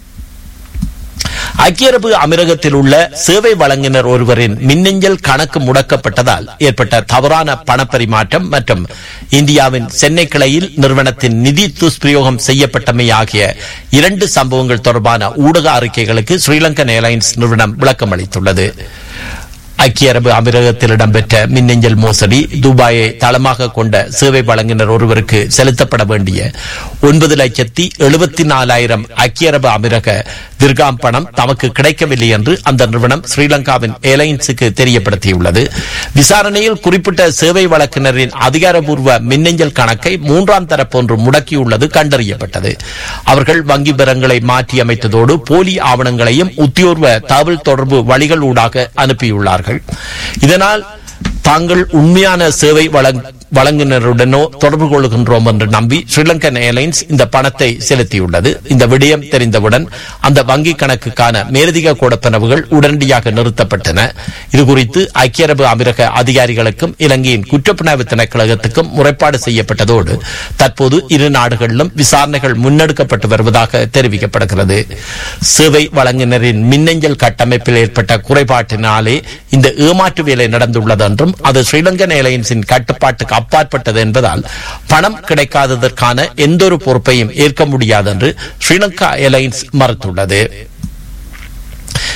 ஐக்கிய அரபு அமீரகத்தில் உள்ள சேவை வழங்கினர் ஒருவரின் மின்னஞ்சல் கணக்கு முடக்கப்பட்டதால் ஏற்பட்ட தவறான பணப்பரிமாற்றம் மற்றும் இந்தியாவின் சென்னை கிளையில் நிறுவனத்தின் நிதி துஷ்பிரயோகம் செய்யப்பட்டமை ஆகிய இரண்டு சம்பவங்கள் தொடர்பான ஊடக அறிக்கைகளுக்கு ஸ்ரீலங்கன் ஏர்லைன்ஸ் நிறுவனம் விளக்கம் அளித்துள்ளது ஐக்கிய அரபு அமீரகத்தில் இடம்பெற்ற மின்னஞ்சல் மோசடி துபாயை தளமாக கொண்ட சேவை வழங்கினர் ஒருவருக்கு செலுத்தப்பட வேண்டிய ஒன்பது லட்சத்தி எழுபத்தி நாலாயிரம் ஐக்கிய அரபு அமீரக திர்காம் பணம் தமக்கு கிடைக்கவில்லை என்று அந்த நிறுவனம் ஸ்ரீலங்காவின் ஏர்லைன்ஸுக்கு தெரியப்படுத்தியுள்ளது விசாரணையில் குறிப்பிட்ட சேவை வழக்கினரின் அதிகாரப்பூர்வ மின்னஞ்சல் கணக்கை மூன்றாம் தரப்பொன்று முடக்கியுள்ளது கண்டறியப்பட்டது அவர்கள் வங்கி விவரங்களை மாற்றியமைத்ததோடு போலி ஆவணங்களையும் உத்தியோர்வ தகவல் தொடர்பு வழிகள் ஊடாக அனுப்பியுள்ளார்கள் இதனால் தாங்கள் உண்மையான சேவை வழங்குனருடனோ தொடர்பு கொள்கின்றோம் என்று நம்பி ஸ்ரீலங்கன் ஏர்லைன்ஸ் இந்த பணத்தை செலுத்தியுள்ளது இந்த விடயம் தெரிந்தவுடன் அந்த வங்கி கணக்குக்கான மேலதிக கொடுப்பனவுகள் உடனடியாக நிறுத்தப்பட்டன இதுகுறித்து ஐக்கிய அரபு அமீரக அதிகாரிகளுக்கும் இலங்கையின் குற்றப்புலனாய்வு திணைக்களகத்துக்கும் முறைப்பாடு செய்யப்பட்டதோடு தற்போது இரு நாடுகளிலும் விசாரணைகள் முன்னெடுக்கப்பட்டு வருவதாக தெரிவிக்கப்படுகிறது சேவை வழங்கினரின் மின்னஞ்சல் கட்டமைப்பில் ஏற்பட்ட குறைபாட்டினாலே இந்த ஏமாற்று வேலை நடந்துள்ளது என்றும் அது ஸ்ரீலங்கன் ஏர்லைன்ஸின் கட்டுப்பாட்டுக்கு அப்பாற்பட்டது என்பதால் பணம் கிடைக்காததற்கான எந்த ஒரு பொறுப்பையும் ஏற்க முடியாது என்று ஸ்ரீலங்கா ஏர்லைன்ஸ் மறுத்துள்ளது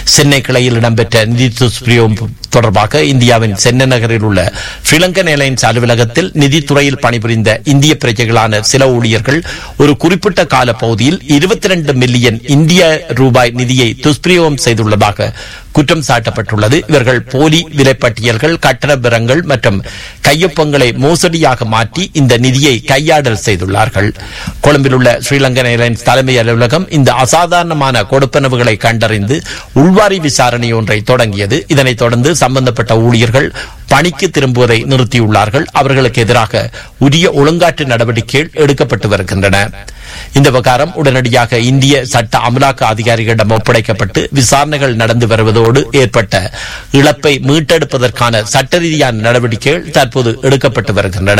சென்னை கிளையில் இடம்பெற்ற நிதி துஷ்பிரயோகம் தொடர்பாக இந்தியாவின் சென்னை நகரில் உள்ள ஸ்ரீலங்கன் ஏர்லைன்ஸ் அலுவலகத்தில் நிதித்துறையில் பணிபுரிந்த இந்திய பிரஜைகளான சில ஊழியர்கள் ஒரு குறிப்பிட்ட கால பகுதியில் இருபத்தி ரெண்டு மில்லியன் இந்திய ரூபாய் நிதியை துஷ்பிரயோகம் செய்துள்ளதாக குற்றம் சாட்டப்பட்டுள்ளது இவர்கள் போலி விலைப்பட்டியல்கள் கட்டண விவரங்கள் மற்றும் கையொப்பங்களை மோசடியாக மாற்றி இந்த நிதியை கையாடல் செய்துள்ளார்கள் கொழும்பில் உள்ள ஸ்ரீலங்கன் ஏர்லைன்ஸ் தலைமை அலுவலகம் இந்த அசாதாரணமான கொடுப்பனவுகளை கண்டறிந்து உள்வாரி விசாரணை ஒன்றை தொடங்கியது இதனைத் தொடர்ந்து சம்பந்தப்பட்ட ஊழியர்கள் பணிக்கு திரும்புவதை நிறுத்தியுள்ளார்கள் அவர்களுக்கு எதிராக உரிய ஒழுங்காற்று நடவடிக்கைகள் எடுக்கப்பட்டு வருகின்றன இந்த விவகாரம் உடனடியாக இந்திய சட்ட அமலாக்க அதிகாரிகளிடம் ஒப்படைக்கப்பட்டு விசாரணைகள் நடந்து வருவதோடு ஏற்பட்ட இழப்பை மீட்டெடுப்பதற்கான சட்ட ரீதியான நடவடிக்கைகள் தற்போது எடுக்கப்பட்டு வருகின்றன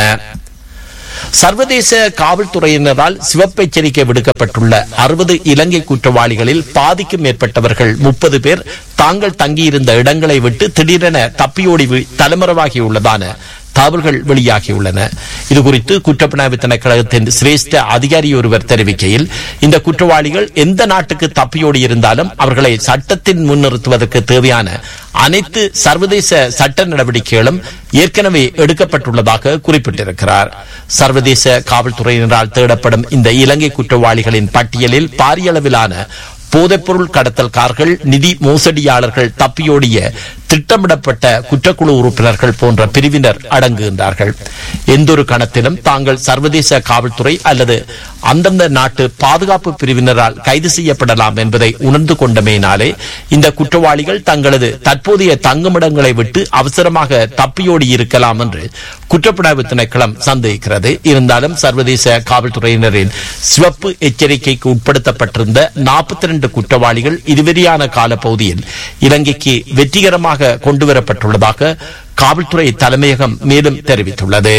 சர்வதேச காவல்துறையினரால் சிவப்பு எச்சரிக்கை விடுக்கப்பட்டுள்ள அறுபது இலங்கை குற்றவாளிகளில் பாதிக்கும் மேற்பட்டவர்கள் முப்பது பேர் தாங்கள் தங்கியிருந்த இடங்களை விட்டு திடீரென தப்பியோடி வி- தலைமறைவாகியுள்ளதான தகவல்கள் வெளியாகியுள்ளன இதுகுறித்து குற்றப்புலனாய்வு திணைக்களகத்தின் சிரேஷ்ட அதிகாரி ஒருவர் தெரிவிக்கையில் இந்த குற்றவாளிகள் எந்த நாட்டுக்கு தப்பியோடி இருந்தாலும் அவர்களை சட்டத்தின் முன்னிறுத்துவதற்கு தேவையான அனைத்து சர்வதேச சட்ட நடவடிக்கைகளும் ஏற்கனவே எடுக்கப்பட்டுள்ளதாக குறிப்பிட்டிருக்கிறார் சர்வதேச காவல்துறையினரால் தேடப்படும் இந்த இலங்கை குற்றவாளிகளின் பட்டியலில் பாரிய அளவிலான போதைப்பொருள் கடத்தல்காரர்கள் நிதி மோசடியாளர்கள் தப்பியோடிய திட்டமிடப்பட்ட குற்றக்குழு உறுப்பினர்கள் போன்ற பிரிவினர் அடங்குகின்றார்கள் எந்தொரு கணத்திலும் தாங்கள் சர்வதேச காவல்துறை அல்லது அந்தந்த நாட்டு பாதுகாப்பு பிரிவினரால் கைது செய்யப்படலாம் என்பதை உணர்ந்து கொண்டமையினாலே இந்த குற்றவாளிகள் தங்களது தற்போதைய தங்குமிடங்களை விட்டு அவசரமாக தப்பியோடி இருக்கலாம் என்று குற்றப்புலனாய்வு திணைக்களம் சந்தேகிக்கிறது இருந்தாலும் சர்வதேச காவல்துறையினரின் சிவப்பு எச்சரிக்கைக்கு உட்படுத்தப்பட்டிருந்த நாற்பத்தி ரெண்டு குற்றவாளிகள் இதுவரையான காலப்பகுதியில் இலங்கைக்கு வெற்றிகரமாக கொண்டுவரப்பட்டுள்ளதாக காவல்துறை தலைமையகம் மேலும் தெரிவித்துள்ளது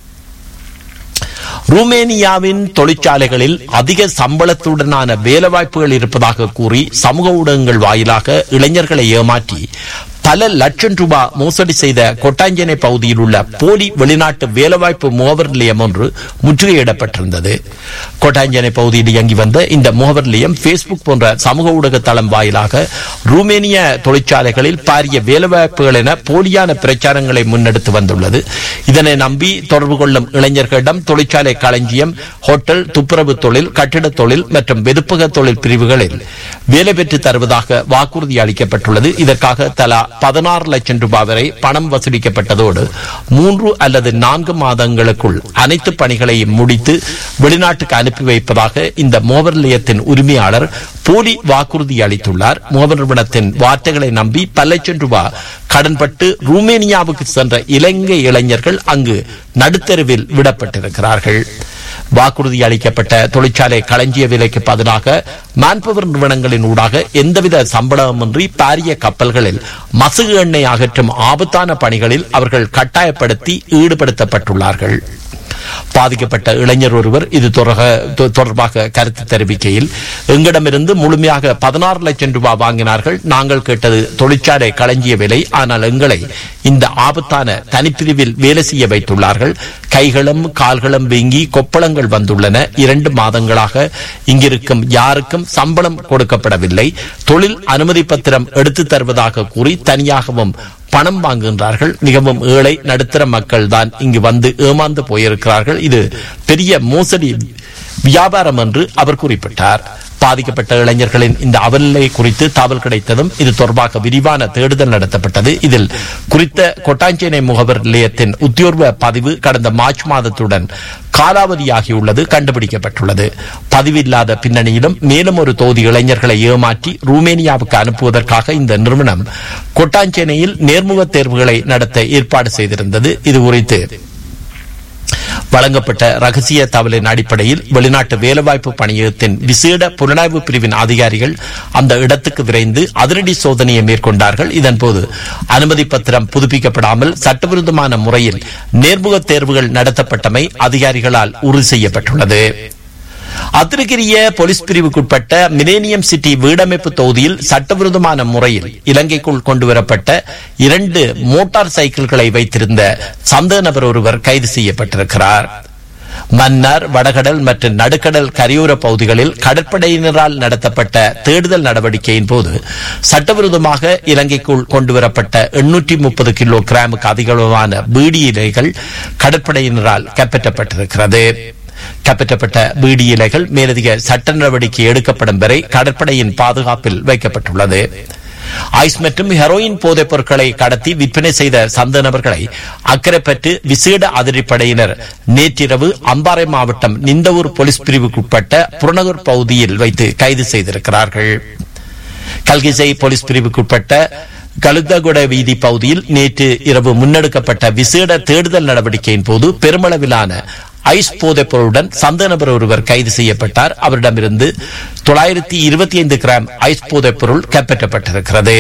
ருமேனியாவின் தொழிற்சாலைகளில் அதிக சம்பளத்துடனான வேலைவாய்ப்புகள் இருப்பதாக கூறி சமூக ஊடகங்கள் வாயிலாக இளைஞர்களை ஏமாற்றி பல லட்சம் ரூபாய் மோசடி செய்த கொட்டாஞ்சேனை பகுதியில் உள்ள போலி வெளிநாட்டு வேலைவாய்ப்பு முகவர் நிலையம் ஒன்று முற்றுகையிடப்பட்டிருந்தது கொட்டாஞ்சேனை பகுதியில் இயங்கி வந்த இந்த முகவர் நிலையம் பேஸ்புக் போன்ற சமூக ஊடக தளம் வாயிலாக ருமேனிய தொழிற்சாலைகளில் பாரிய வேலைவாய்ப்புகள் என போலியான பிரச்சாரங்களை முன்னெடுத்து வந்துள்ளது இதனை நம்பி தொடர்பு கொள்ளும் இளைஞர்களிடம் தொழிற்சாலை களஞ்சியம் ஹோட்டல் துப்புரவு தொழில் கட்டிடத் தொழில் மற்றும் வெதுப்பக தொழில் பிரிவுகளில் வேலை பெற்று தருவதாக வாக்குறுதி அளிக்கப்பட்டுள்ளது இதற்காக தலா பதினாறு லட்சம் ரூபாய் வரை பணம் வசூலிக்கப்பட்டதோடு மூன்று அல்லது நான்கு மாதங்களுக்குள் அனைத்து பணிகளையும் முடித்து வெளிநாட்டுக்கு அனுப்பி வைப்பதாக இந்த மோவர் நிலையத்தின் உரிமையாளர் போலி வாக்குறுதி அளித்துள்ளார் மோவர் நிறுவனத்தின் வார்த்தைகளை நம்பி பல லட்சம் ரூபாய் கடன்பட்டு ருமேனியாவுக்கு சென்ற இலங்கை இளைஞர்கள் அங்கு நடுத்தருவில் விடப்பட்டிருக்கிறார்கள் வாக்குறுதி அளிக்கப்பட்ட தொழிற்சாலை களஞ்சிய விலைக்கு பதிலாக மான்பவர் நிறுவனங்களின் ஊடாக எந்தவித சம்பளமின்றி பாரிய கப்பல்களில் மசுகு எண்ணெய் அகற்றும் ஆபத்தான பணிகளில் அவர்கள் கட்டாயப்படுத்தி ஈடுபடுத்தப்பட்டுள்ளார்கள் பாதிக்கப்பட்ட இளைஞர் ஒருவர் இது தொடர்க- தொ- தொடர்பாக கருத்து தெரிவிக்கையில் எங்களிடமிருந்து முழுமையாக பதினாறு லட்சம் ரூபாய் வாங்கினார்கள் நாங்கள் கேட்டது தொழிற்சாலை களஞ்சிய விலை ஆனால் எங்களை இந்த ஆபத்தான தனிப்பிரிவில் வேலை செய்ய வைத்துள்ளார்கள் கைகளும் கால்களும் வீங்கி கொப்பளங்கள் வந்துள்ளன இரண்டு மாதங்களாக இங்கிருக்கும் யாருக்கும் சம்பளம் கொடுக்கப்படவில்லை தொழில் அனுமதி பத்திரம் எடுத்து தருவதாக கூறி தனியாகவும் பணம் வாங்குகின்றார்கள் மிகவும் ஏழை நடுத்தர மக்கள் தான் இங்கு வந்து ஏமாந்து போயிருக்கிறார்கள் இது பெரிய மோசடி வியாபாரம் என்று அவர் குறிப்பிட்டார் பாதிக்கப்பட்ட இளைஞர்களின் இந்த அவல்நிலை குறித்து தகவல் கிடைத்ததும் இது தொடர்பாக விரிவான தேடுதல் நடத்தப்பட்டது இதில் குறித்த கொட்டாஞ்சேனை முகவர் நிலையத்தின் உத்தியோர்வ பதிவு கடந்த மார்ச் மாதத்துடன் காலாவதியாகியுள்ளது கண்டுபிடிக்கப்பட்டுள்ளது பதிவில்லாத பின்னணியிலும் மேலும் ஒரு தொகுதி இளைஞர்களை ஏமாற்றி ரூமேனியாவுக்கு அனுப்புவதற்காக இந்த நிறுவனம் கொட்டாஞ்சேனையில் நேர்முக தேர்வுகளை நடத்த ஏற்பாடு செய்திருந்தது இது குறித்து வழங்கப்பட்ட ரகசிய தகவலின் அடிப்படையில் வெளிநாட்டு வேலைவாய்ப்பு பணியகத்தின் விசேட புலனாய்வு பிரிவின் அதிகாரிகள் அந்த இடத்துக்கு விரைந்து அதிரடி சோதனையை மேற்கொண்டார்கள் இதன்போது அனுமதி பத்திரம் புதுப்பிக்கப்படாமல் சட்டவிரோதமான முறையில் நேர்முக தேர்வுகள் நடத்தப்பட்டமை அதிகாரிகளால் உறுதி செய்யப்பட்டுள்ளது அத்திரிகிரிய போலீஸ் பிரிவுக்குட்பட்ட மிலேனியம் சிட்டி வீடமைப்பு தொகுதியில் சட்டவிரோதமான முறையில் இலங்கைக்குள் கொண்டுவரப்பட்ட இரண்டு மோட்டார் சைக்கிள்களை வைத்திருந்த சந்தேக நபர் ஒருவர் கைது செய்யப்பட்டிருக்கிறார் மன்னார் வடகடல் மற்றும் நடுக்கடல் கரையோர பகுதிகளில் கடற்படையினரால் நடத்தப்பட்ட தேடுதல் நடவடிக்கையின் போது சட்டவிரோதமாக இலங்கைக்குள் கொண்டுவரப்பட்ட எண்ணூற்றி முப்பது கிலோ கிராமுக்கு அதிகளவான பீடி இலைகள் கடற்படையினரால் கைப்பற்றப்பட்டிருக்கிறது கைப்பற்றப்பட்ட பீடி இலைகள் மேலதிக சட்ட நடவடிக்கை எடுக்கப்படும் வரை கடற்படையின் பாதுகாப்பில் வைக்கப்பட்டுள்ளது ஐஸ் மற்றும் ஹெரோயின் போதைப் பொருட்களை கடத்தி விற்பனை செய்த சந்த நபர்களை அக்கரைப்பற்று விசேட அதிரடிப்படையினர் நேற்றிரவு அம்பாறை மாவட்டம் நிந்தவூர் போலீஸ் பிரிவுக்குட்பட்ட புறநகர் பகுதியில் வைத்து கைது செய்திருக்கிறார்கள் கல்கிசை போலீஸ் பிரிவுக்குட்பட்ட கலுத்தகுட வீதி பகுதியில் நேற்று இரவு முன்னெடுக்கப்பட்ட விசேட தேடுதல் நடவடிக்கையின் போது பெருமளவிலான ஐஸ் போதைப் பொருளுடன் சந்த நபர் ஒருவர் கைது செய்யப்பட்டார் அவரிடமிருந்து தொள்ளாயிரத்தி இருபத்தி ஐந்து கிராம் ஐஸ் போதைப் பொருள் கைப்பற்றப்பட்டிருக்கிறது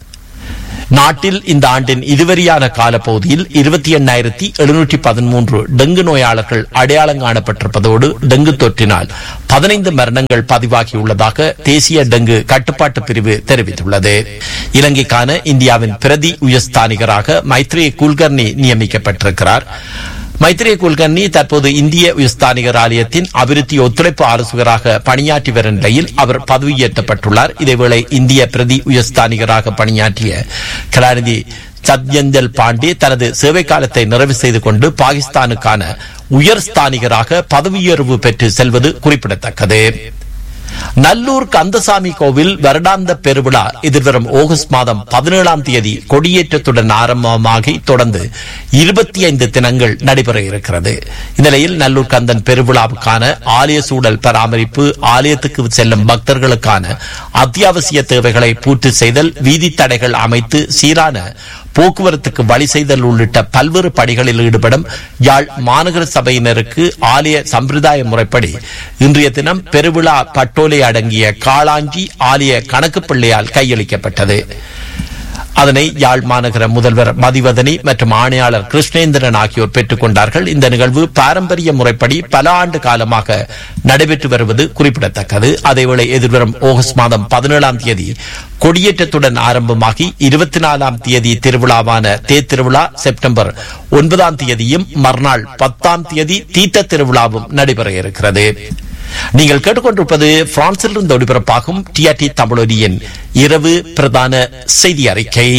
நாட்டில் இந்த ஆண்டின் இதுவரையான காலப்பகுதியில் இருபத்தி எண்ணாயிரத்தி எழுநூற்றி பதிமூன்று டெங்கு நோயாளர்கள் அடையாளம் காணப்பட்டிருப்பதோடு டெங்கு தொற்றினால் பதினைந்து மரணங்கள் பதிவாகியுள்ளதாக தேசிய டெங்கு கட்டுப்பாட்டு பிரிவு தெரிவித்துள்ளது இலங்கைக்கான இந்தியாவின் பிரதி உயர்ஸ்தானிகராக மைத்ரி குல்கர்னி நியமிக்கப்பட்டிருக்கிறார் மைத்ரே குல்கர்னி தற்போது இந்திய உயர்ஸ்தானிகர் ஆலயத்தின் அபிவிருத்தி ஒத்துழைப்பு ஆலோசகராக பணியாற்றி வரும் நிலையில் அவர் பதவியேற்றப்பட்டுள்ளார் இதேவேளை இந்திய பிரதி உயர்ஸ்தானிகராக பணியாற்றிய கலாநிதி சத்யஞ்சல் பாண்டே தனது சேவை காலத்தை நிறைவு செய்து கொண்டு பாகிஸ்தானுக்கான உயர் ஸ்தானிகராக பதவியுயர்வு பெற்று செல்வது குறிப்பிடத்தக்கது நல்லூர் கந்தசாமி கோவில் வருடாந்த பெருவிழா எதிர்வரும் ஆகஸ்ட் மாதம் பதினேழாம் தேதி கொடியேற்றத்துடன் ஆரம்பமாகி தொடர்ந்து இருபத்தி ஐந்து தினங்கள் நடைபெற இருக்கிறது இந்நிலையில் நல்லூர் கந்தன் பெருவிழாவுக்கான ஆலய சூழல் பராமரிப்பு ஆலயத்துக்கு செல்லும் பக்தர்களுக்கான அத்தியாவசிய தேவைகளை பூர்த்தி செய்தல் வீதி தடைகள் அமைத்து சீரான போக்குவரத்துக்கு வழி செய்தல் உள்ளிட்ட பல்வேறு பணிகளில் ஈடுபடும் யாழ் மாநகர சபையினருக்கு ஆலய சம்பிரதாய முறைப்படி இன்றைய தினம் பெருவிழா பட்டோலை அடங்கிய காளாஞ்சி ஆலய கணக்கு பிள்ளையால் கையளிக்கப்பட்டது அதனை யாழ் மாநகர முதல்வர் மதிவதனி மற்றும் ஆணையாளர் கிருஷ்ணேந்திரன் ஆகியோர் பெற்றுக் கொண்டார்கள் இந்த நிகழ்வு பாரம்பரிய முறைப்படி பல ஆண்டு காலமாக நடைபெற்று வருவது குறிப்பிடத்தக்கது அதேவேளை எதிர்வரும் ஆகஸ்ட் மாதம் பதினேழாம் தேதி கொடியேற்றத்துடன் ஆரம்பமாகி இருபத்தி நாலாம் தேதி திருவிழாவான தேர் திருவிழா செப்டம்பர் ஒன்பதாம் தேதியும் மறுநாள் பத்தாம் தேதி தீர்த்த திருவிழாவும் நடைபெற இருக்கிறது நீங்கள் கேட்டுக்கொண்டிருப்பது பிரான்சில் இருந்து ஒளிபரப்பாகும் டிஆர்டி தமிழொலியின் இரவு பிரதான செய்தி அறிக்கை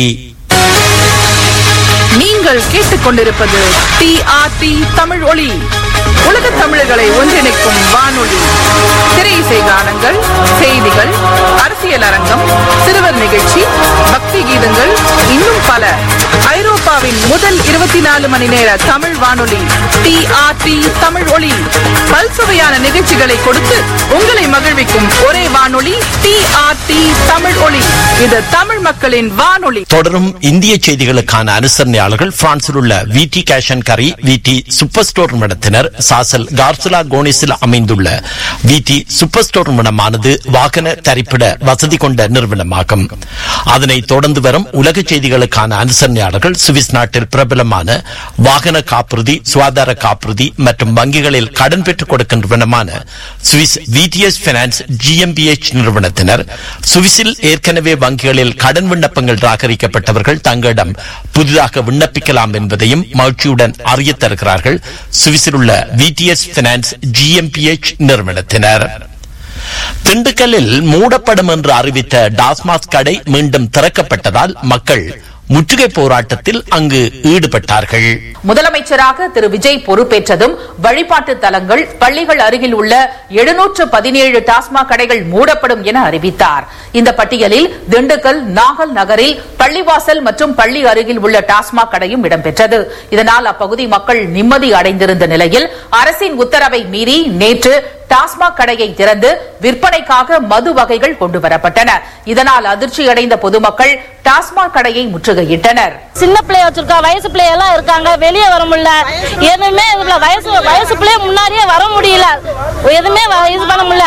நீங்கள் கேட்டுக்கொண்டிருப்பது டிஆர்டி தமிழ் ஒளி உலக தமிழர்களை ஒன்றிணைக்கும் வானொலி திரையிசை கானங்கள் செய்திகள் அரசியல் அரங்கம் சிறுவர் நிகழ்ச்சி பக்தி கீதங்கள் இன்னும் பல ஐரோப்பாவின் முதல் இருபத்தி நாலு மணி நேர தமிழ் வானொலி டிஆர்டி தமிழ் ஒளி பல்சுவையான நிகழ்ச்சிகளை கொடுத்து உங்களை மகிழ்விக்கும் ஒரே வானொலி டிஆர்டி தமிழ் ஒளி இது தமிழ் மக்களின் வானொலி
தொடரும் இந்திய செய்திகளுக்கான அனுசரணையாளர்கள் பிரான்சில் உள்ள விடி கேஷ் அண்ட் கரி விடி சூப்பர் ஸ்டோர் நிறுவனத்தினர் சாசல் கார்சுலா கோனிஸில் அமைந்துள்ள விடி சூப்பர் ஸ்டோர் நிறுவனமானது வாகன தரிப்பிட வசதி கொண்ட நிறுவனமாகும் அதனைத் தொடர்ந்து வரும் உலக செய்திகளுக்கான அனுசரணையாளர்கள் சுவிஸ் நாட்டில் பிரபலமான வாகன காப்புறுதி சுகாதார காப்புறுதி மற்றும் வங்கிகளில் கடன் பெற்றுக் கொடுக்கும் நிறுவனமான சுவிஸ் விடிஎஸ் பினான்ஸ் ஜிஎம்பிஎச் நிறுவனத்தினர் சுவிஸில் ஏற்கனவே வங்கிகளில் கடன் விண்ணப்பங்கள் ராகரிக்கப்பட்டவர்கள் தங்களிடம் புதிதாக விண்ணப்பிக்கலாம் என்பதையும் மகிழ்ச்சியுடன் அறிய தருகிறார்கள் சுவிஸில் உள்ள விடிஎஸ் பினான்ஸ் ஜிஎம்பிஎச் நிறுவனத்தினர் திண்டுக்கல்லில் மூடப்படும் என்று அறிவித்த டாஸ்மாஸ் கடை மீண்டும் திறக்கப்பட்டதால் மக்கள் முற்றுகை போராட்டத்தில் அங்கு ஈடுபட்டார்கள்
முதலமைச்சராக திரு விஜய் பொறுப்பேற்றதும் வழிபாட்டு தலங்கள் பள்ளிகள் அருகில் உள்ள எழுநூற்று பதினேழு டாஸ்மாக் கடைகள் மூடப்படும் என அறிவித்தார் இந்த பட்டியலில் திண்டுக்கல் நாகல் நகரில் பள்ளிவாசல் மற்றும் பள்ளி அருகில் உள்ள டாஸ்மாக் கடையும் இடம்பெற்றது இதனால் அப்பகுதி மக்கள் நிம்மதி அடைந்திருந்த நிலையில் அரசின் உத்தரவை மீறி நேற்று டாஸ்மாக் கடையை திறந்து விற்பனைக்காக மது வகைகள் கொண்டு வரப்பட்டன இதனால் அதிர்ச்சியடைந்த பொதுமக்கள் டாஸ்மாக் கடையை முற்றுகையிட்டனர்
சின்ன பிள்ளைய வச்சிருக்கா வயசு பிள்ளை எல்லாம் இருக்காங்க வெளியே வர முடியல எதுவுமே இதுல வயசு வயசு பிள்ளைய முன்னாடியே வர முடியல எதுவுமே வ- இது பண்ண முடியல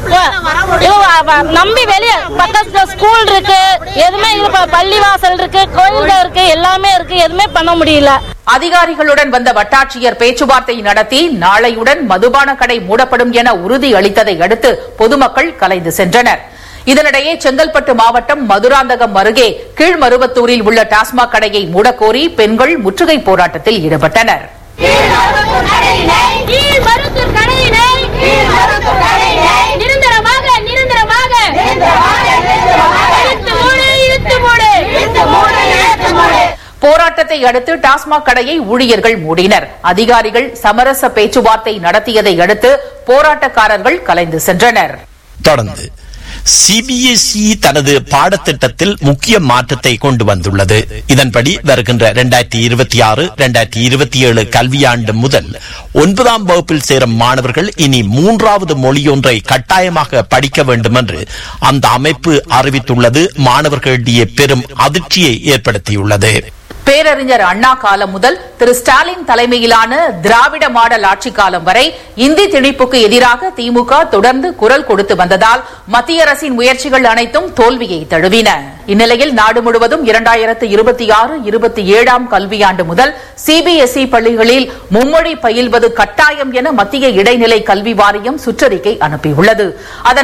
இது வ- வ- நம்பி வெளியே பக்கத்துல ஸ்கூல் இருக்கு எதுவுமே இது ப- பள்ளி வாசல் இருக்கு கோயில் இருக்கு எல்லாமே இருக்கு எதுவுமே பண்ண முடியல
அதிகாரிகளுடன் வந்த வட்டாட்சியர் பேச்சுவார்த்தை நடத்தி நாளையுடன் மதுபான கடை மூடப்படும் என உறுதி அளித்ததை அடுத்து பொதுமக்கள் கலைந்து சென்றனர் இதனிடையே செங்கல்பட்டு மாவட்டம் மதுராந்தகம் அருகே கீழ்மருவத்தூரில் உள்ள டாஸ்மாக் கடையை மூடக்கோரி பெண்கள் முற்றுகை போராட்டத்தில் ஈடுபட்டனர்
கீழ் மருத்துவர் கடையினை நிரந்தரமாக நிரந்தரமாக இழுத்து மூடு இழுத்து மூடு
போராட்டத்தை அடுத்து டாஸ்மாக் கடையை ஊழியர்கள் மூடினர் அதிகாரிகள் சமரச பேச்சுவார்த்தை நடத்தியதை அடுத்து போராட்டக்காரர்கள் கலைந்து சென்றனர்
தொடர்ந்து சிபிஎஸ்இ தனது பாடத்திட்டத்தில் முக்கிய மாற்றத்தை கொண்டு வந்துள்ளது இதன்படி வருகின்ற இரண்டாயிரத்தி இருபத்தி ஆறு இரண்டாயிரத்தி இருபத்தி ஏழு கல்வியாண்டு முதல் ஒன்பதாம் வகுப்பில் சேரும் மாணவர்கள் இனி மூன்றாவது மொழியொன்றை கட்டாயமாக படிக்க வேண்டும் என்று அந்த அமைப்பு அறிவித்துள்ளது மாணவர்களிடையே பெரும் அதிர்ச்சியை ஏற்படுத்தியுள்ளது
பேரறிஞர் அண்ணா காலம் முதல் திரு ஸ்டாலின் தலைமையிலான திராவிட மாடல் ஆட்சி காலம் வரை இந்தி திணிப்புக்கு எதிராக திமுக தொடர்ந்து குரல் கொடுத்து வந்ததால் மத்திய அரசின் முயற்சிகள் அனைத்தும் தோல்வியை தழுவின இந்நிலையில் நாடு முழுவதும் இரண்டாயிரத்து இருபத்தி ஆறு இருபத்தி ஏழாம் கல்வியாண்டு முதல் சிபிஎஸ்இ பள்ளிகளில் மும்மொழி பயில்வது கட்டாயம் என மத்திய இடைநிலை கல்வி வாரியம் சுற்றறிக்கை அனுப்பியுள்ளது அதன்